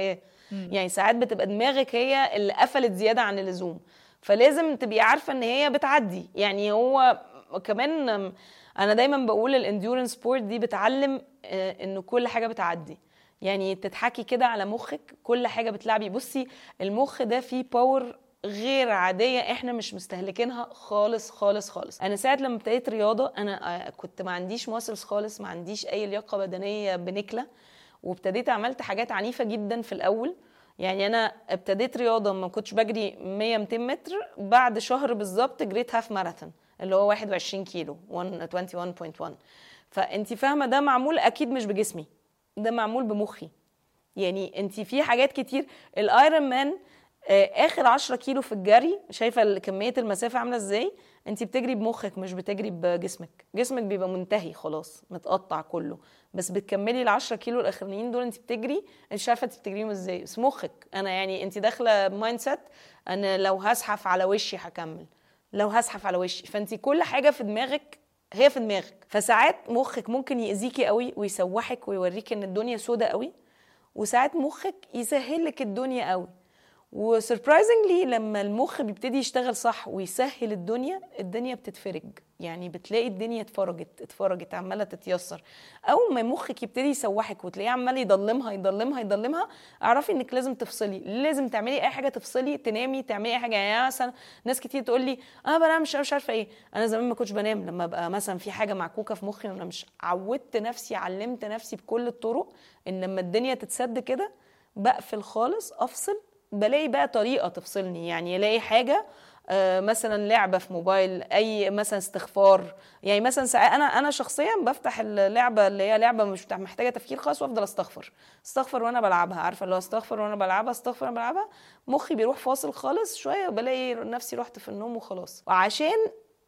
Speaker 1: مم.
Speaker 2: يعني ساعات بتبقى دماغك هي اللي قفلت زياده عن اللزوم فلازم تبقي عارفه ان هي بتعدي يعني هو كمان أم، انا دايما بقول الانديورنس سبورت دي بتعلم آه، ان كل حاجه بتعدي يعني تضحكي كده على مخك كل حاجه بتلعبي بصي المخ ده فيه باور غير عادية احنا مش مستهلكينها خالص خالص خالص انا ساعة لما ابتديت رياضة انا آه، كنت ما عنديش ماسلز خالص ما عنديش اي لياقة بدنية بنكلة وابتديت عملت حاجات عنيفة جدا في الاول يعني انا ابتديت رياضة ما كنتش بجري 100 200 متر بعد شهر بالظبط جريت هاف ماراثون اللي هو 21 كيلو 1 21.1 فانت فاهمة ده معمول اكيد مش بجسمي ده معمول بمخي يعني انت في حاجات كتير الايرون مان آه، اخر 10 كيلو في الجري شايفه ال- كميه المسافه عامله ازاي انت بتجري بمخك مش بتجري بجسمك جسمك بيبقى منتهي خلاص متقطع كله بس بتكملي ال 10 كيلو الاخرانيين دول انت بتجري انت مش عارفه انت بتجريهم ازاي بس مخك انا يعني انت داخله مايند سيت انا لو هزحف على وشي هكمل لو هزحف على وشي فانت كل حاجه في دماغك هي في دماغك فساعات مخك ممكن يأذيكي قوي ويسوحك ويوريك ان الدنيا سودة قوي وساعات مخك يسهل لك الدنيا قوي وسربرايزنجلي لما المخ بيبتدي يشتغل صح ويسهل الدنيا الدنيا بتتفرج يعني بتلاقي الدنيا اتفرجت اتفرجت عماله تتيسر اول ما مخك يبتدي يسوحك وتلاقيه عمال يضلمها يضلمها يضلمها اعرفي انك لازم تفصلي لازم تعملي اي حاجه تفصلي تنامي تعملي اي حاجه يعني أنا مثلا ناس كتير تقول لي انا بنام مش مش عارفه ايه انا زمان ما كنتش بنام لما ابقى مثلا في حاجه معكوكه في مخي وانا مش عودت نفسي علمت نفسي بكل الطرق ان لما الدنيا تتسد كده بقفل خالص افصل بلاقي بقى طريقه تفصلني يعني الاقي حاجه آه، مثلا لعبه في موبايل اي مثلا استغفار يعني مثلا ساعات انا انا شخصيا بفتح اللعبه اللي هي لعبه مش بتاع- محتاجه تفكير خالص وافضل استغفر استغفر وانا بلعبها عارفه اللي هو استغفر وانا بلعبها استغفر وانا بلعبها مخي بيروح فاصل خالص شويه بلاقي نفسي رحت في النوم وخلاص وعشان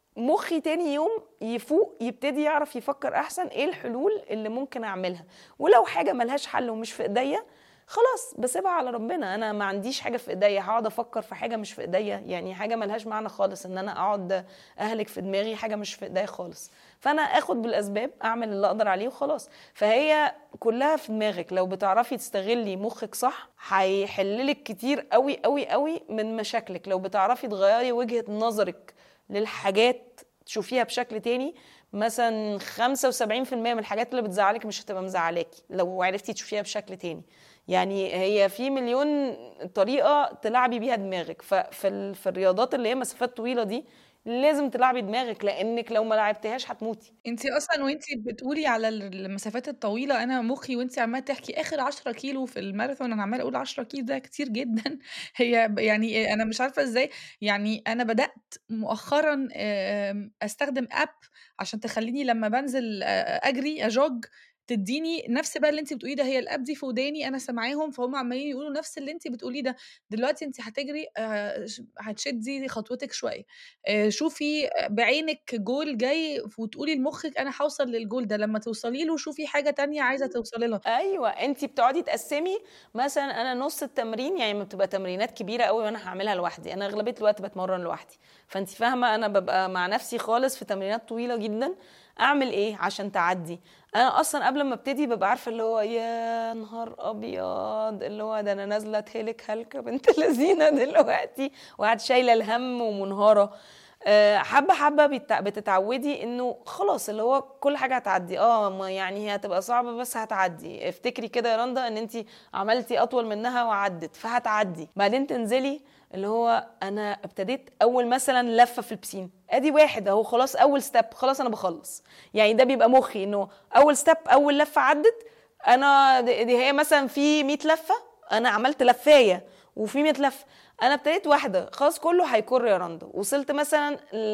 Speaker 2: مخي تاني يوم يفوق يبتدي يعرف يفكر احسن ايه الحلول اللي ممكن اعملها ولو حاجه ملهاش حل ومش في ايديا خلاص بسيبها على ربنا انا ما عنديش حاجه في ايديا هقعد افكر في حاجه مش في ايديا يعني حاجه ملهاش معنى خالص ان انا اقعد اهلك في دماغي حاجه مش في ايديا خالص فانا اخد بالاسباب اعمل اللي اقدر عليه وخلاص فهي كلها في دماغك لو بتعرفي تستغلي مخك صح هيحللك كتير قوي قوي قوي من مشاكلك لو بتعرفي تغيري وجهه نظرك للحاجات تشوفيها بشكل تاني مثلا 75% من الحاجات اللي بتزعلك مش هتبقى مزعلاكي لو عرفتي تشوفيها بشكل تاني يعني هي في مليون طريقه تلعبي بيها دماغك ففي ال- في الرياضات اللي هي مسافات طويله دي لازم تلعبي دماغك لانك لو ما لعبتهاش هتموتي
Speaker 1: انت اصلا وانت بتقولي على المسافات الطويله انا مخي وانت عماله تحكي اخر 10 كيلو في الماراثون انا عماله اقول 10 كيلو ده كتير جدا هي ب- يعني انا مش عارفه ازاي يعني انا بدات مؤخرا آم، استخدم اب عشان تخليني لما بنزل آه، اجري اجوج تديني نفس بقى اللي انت بتقوليه ده هي الاب دي في وداني انا سامعاهم فهم عمالين يقولوا نفس اللي انت بتقوليه ده دلوقتي انت هتجري آه، ش- هتشدي خطوتك شويه آه، شوفي بعينك جول جاي وتقولي لمخك انا هوصل للجول ده لما توصلي له شوفي حاجه تانية عايزه توصلي لها
Speaker 2: ايوه انت بتقعدي تقسمي مثلا انا نص التمرين يعني ما بتبقى تمرينات كبيره قوي وانا هعملها لوحدي انا اغلبيه الوقت بتمرن لوحدي فانت فاهمه انا ببقى مع نفسي خالص في تمرينات طويله جدا اعمل ايه عشان تعدي انا اصلا قبل ما ابتدي ببقى عارفه اللي هو يا نهار ابيض اللي هو ده انا نازله اتهلك هلكه بنت لذينه دلوقتي وقاعد شايله الهم ومنهاره آه، حبه حبه بتع- بتتعودي انه خلاص اللي هو كل حاجه هتعدي اه ما يعني هي هتبقى صعبه بس هتعدي افتكري كده يا رندا ان انت عملتي اطول منها وعدت فهتعدي بعدين تنزلي اللي هو انا ابتديت اول مثلا لفه في البسين ادي واحد اهو خلاص اول ستيب خلاص انا بخلص يعني ده بيبقى مخي انه اول ستيب اول لفه عدت انا دي دي هي مثلا في 100 لفه انا عملت لفايه وفي 100 لفه انا ابتديت واحده خلاص كله هيكر يا رندا وصلت مثلا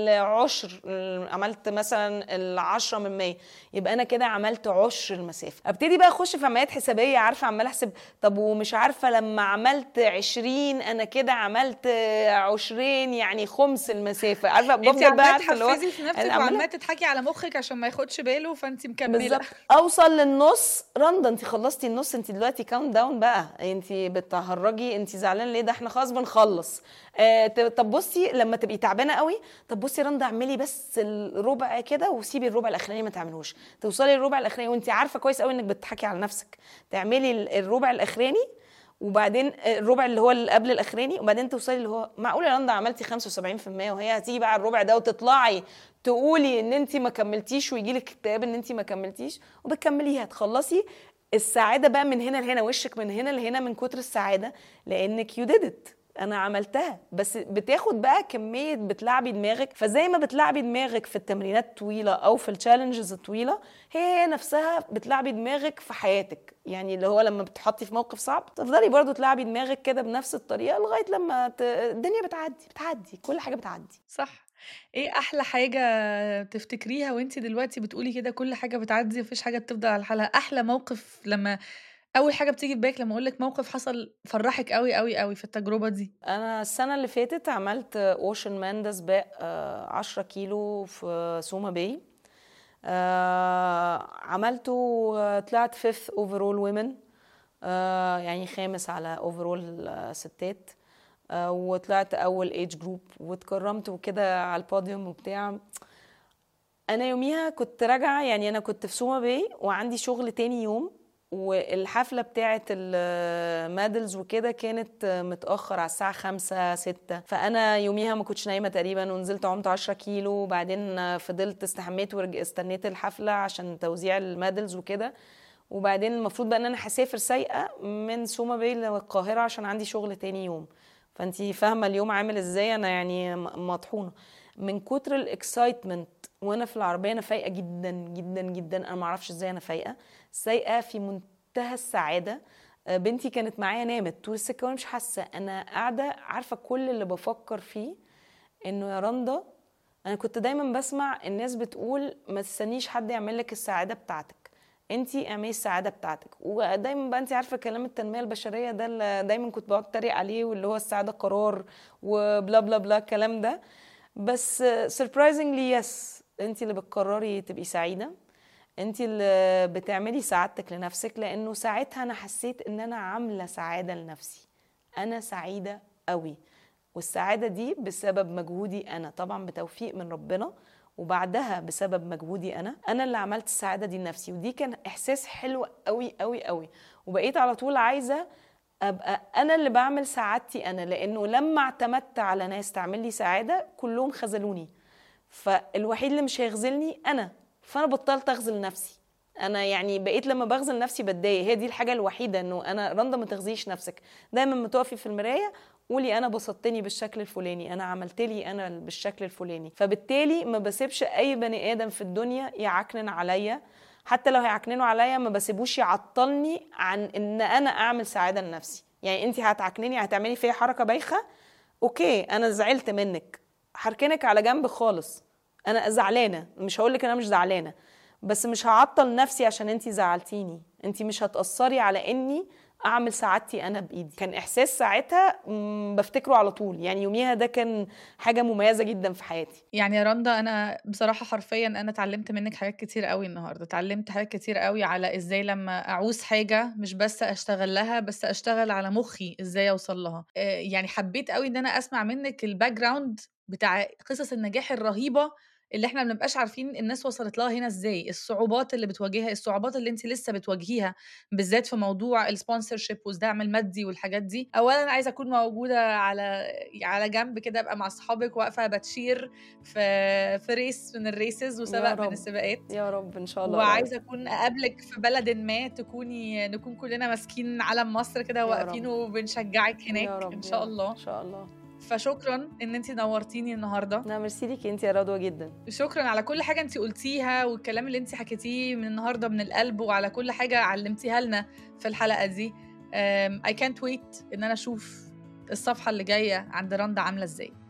Speaker 2: لعشر عملت مثلا العشرة من مية يبقى انا كده عملت عشر المسافه ابتدي بقى اخش في عمليات حسابيه عارفه عماله احسب طب ومش عارفه لما عملت عشرين انا كده عملت عشرين يعني خمس المسافه عارفه
Speaker 1: انت
Speaker 2: بفضل بقى
Speaker 1: عماله
Speaker 2: عارفه اللي هو
Speaker 1: تحفزي في نفسك
Speaker 2: أنا عمالة-
Speaker 1: وعماله تضحكي على مخك عشان ما ياخدش باله فانت مكمله
Speaker 2: بالظبط اوصل للنص رندا انت خلصتي النص انت دلوقتي كاونت داون بقى انت بتهرجي انت زعلانه ليه ده احنا خلاص بنخلص آه ت- طب بصي لما تبقي تعبانه قوي طب بصي رندا اعملي بس الربع كده وسيبي الربع الاخراني ما تعملوش توصلي للربع الاخراني وانت عارفه كويس قوي انك بتضحكي على نفسك تعملي ال- الربع الاخراني وبعدين الربع اللي هو اللي قبل الاخراني وبعدين توصلي اللي هو معقول يا رندا عملتي 75% وهي هتيجي بقى على الربع ده وتطلعي تقولي ان انت ما كملتيش ويجي لك اكتئاب ان انت ما كملتيش وبتكمليها تخلصي السعاده بقى من هنا لهنا وشك من هنا لهنا من كتر السعاده لانك يو ديد انا عملتها بس بتاخد بقى كميه بتلعبي دماغك فزي ما بتلعبي دماغك في التمرينات الطويله او في التشالنجز الطويله هي هي نفسها بتلعبي دماغك في حياتك يعني اللي هو لما بتحطي في موقف صعب تفضلي برضو تلعبي دماغك كده بنفس الطريقه لغايه لما ت... الدنيا بتعدي بتعدي كل حاجه بتعدي
Speaker 1: صح ايه احلى حاجة تفتكريها وانتي دلوقتي بتقولي كده كل حاجة بتعدي مفيش حاجة بتفضل على حالها احلى موقف لما اول حاجة بتيجي في بالك لما اقولك موقف حصل فرحك قوي قوي قوي في التجربة دي
Speaker 2: انا السنه اللي فاتت عملت اوشن مان ده سباق آه، 10 كيلو في سوما باي آه، عملته آه، طلعت فيفث اوفرول ويمن يعني خامس على اوفرول ستات آه، وطلعت اول ايج جروب واتكرمت وكده على البوديوم وبتاع انا يوميها كنت راجعه يعني انا كنت في سوما باي وعندي شغل تاني يوم والحفله بتاعه الميدلز وكده كانت متاخر على الساعه خمسة ستة فانا يوميها ما كنتش نايمه تقريبا ونزلت عمت 10 كيلو وبعدين فضلت استحميت واستنيت الحفله عشان توزيع الميدلز وكده وبعدين المفروض بقى ان انا هسافر سايقه من سوما باي للقاهره عشان عندي شغل تاني يوم فانتي فاهمه اليوم عامل ازاي انا يعني م- مطحونه من كتر الاكسايتمنت وانا في العربيه انا فايقه جدا جدا جدا انا ما اعرفش ازاي انا فايقه سايقه في منتهى السعاده آه، بنتي كانت معايا نامت طول السكه وانا مش حاسه انا قاعده عارفه كل اللي بفكر فيه انه يا رندا انا كنت دايما بسمع الناس بتقول ما تستنيش حد يعمل لك السعاده بتاعتك انتي اعملي السعاده بتاعتك ودايما بقى انتي عارفه كلام التنميه البشريه ده اللي دايما كنت بقعد اتريق عليه واللي هو السعاده قرار وبلا بلا بلا الكلام ده بس سربرايزنجلي يس انتي اللي بتقرري تبقي سعيده انتي اللي بتعملي سعادتك لنفسك لانه ساعتها انا حسيت ان انا عامله سعاده لنفسي انا سعيده قوي والسعاده دي بسبب مجهودي انا طبعا بتوفيق من ربنا وبعدها بسبب مجهودي انا انا اللي عملت السعاده دي لنفسي ودي كان احساس حلو قوي قوي قوي وبقيت على طول عايزه ابقى انا اللي بعمل سعادتي انا لانه لما اعتمدت على ناس تعمل لي سعاده كلهم خذلوني فالوحيد اللي مش هيخذلني انا فانا بطلت اخذل نفسي انا يعني بقيت لما بخذل نفسي بتضايق هي دي الحاجه الوحيده انه انا رندا ما تخزيش نفسك دايما ما تقفي في المرايه قولي انا بسطتني بالشكل الفلاني انا عملت لي انا بالشكل الفلاني فبالتالي ما بسيبش اي بني ادم في الدنيا يعكنن عليا حتى لو هيعكننوا عليا ما بسيبوش يعطلني عن ان انا اعمل سعاده لنفسي يعني انت هتعكنني هتعملي فيا حركه بايخه اوكي انا زعلت منك هركنك على جنب خالص انا زعلانه مش هقول لك انا مش زعلانه بس مش هعطل نفسي عشان انتي زعلتيني انتي مش هتأثري على اني اعمل سعادتي انا بايدي كان احساس ساعتها مم، بفتكره على طول يعني يوميها ده كان حاجه مميزه جدا في حياتي
Speaker 1: يعني يا رندا انا بصراحه حرفيا انا اتعلمت منك حاجات كتير قوي النهارده اتعلمت حاجات كتير قوي على ازاي لما اعوز حاجه مش بس اشتغل لها بس اشتغل على مخي ازاي اوصل لها آه، يعني حبيت قوي ان انا اسمع منك الباك جراوند بتاع قصص النجاح الرهيبه اللي احنا ما بنبقاش عارفين الناس وصلت لها هنا ازاي الصعوبات اللي بتواجهها الصعوبات اللي انت لسه بتواجهيها بالذات في موضوع السبونسرشيب والدعم المادي والحاجات دي اولا عايزه اكون موجوده على على جنب كده ابقى مع اصحابك واقفه بتشير في في ريس من الريسز وسبق من
Speaker 2: رب.
Speaker 1: السباقات
Speaker 2: يا رب ان شاء الله
Speaker 1: وعايزه اكون اقابلك في بلد ما تكوني نكون كلنا ماسكين علم مصر كده
Speaker 2: يا
Speaker 1: واقفين
Speaker 2: رب.
Speaker 1: وبنشجعك هناك
Speaker 2: يا رب
Speaker 1: ان
Speaker 2: يا
Speaker 1: شاء
Speaker 2: رب،
Speaker 1: الله
Speaker 2: ان شاء الله
Speaker 1: فشكرا ان انت نورتيني النهارده
Speaker 2: لا ميرسي ليكي انت يا رضوى جدا
Speaker 1: شكرا على كل حاجه انت قلتيها والكلام اللي انت حكيتيه من النهارده من القلب وعلى كل حاجه علمتيها لنا في الحلقه دي اي كانت ويت ان انا اشوف الصفحه اللي جايه عند رندا عامله ازاي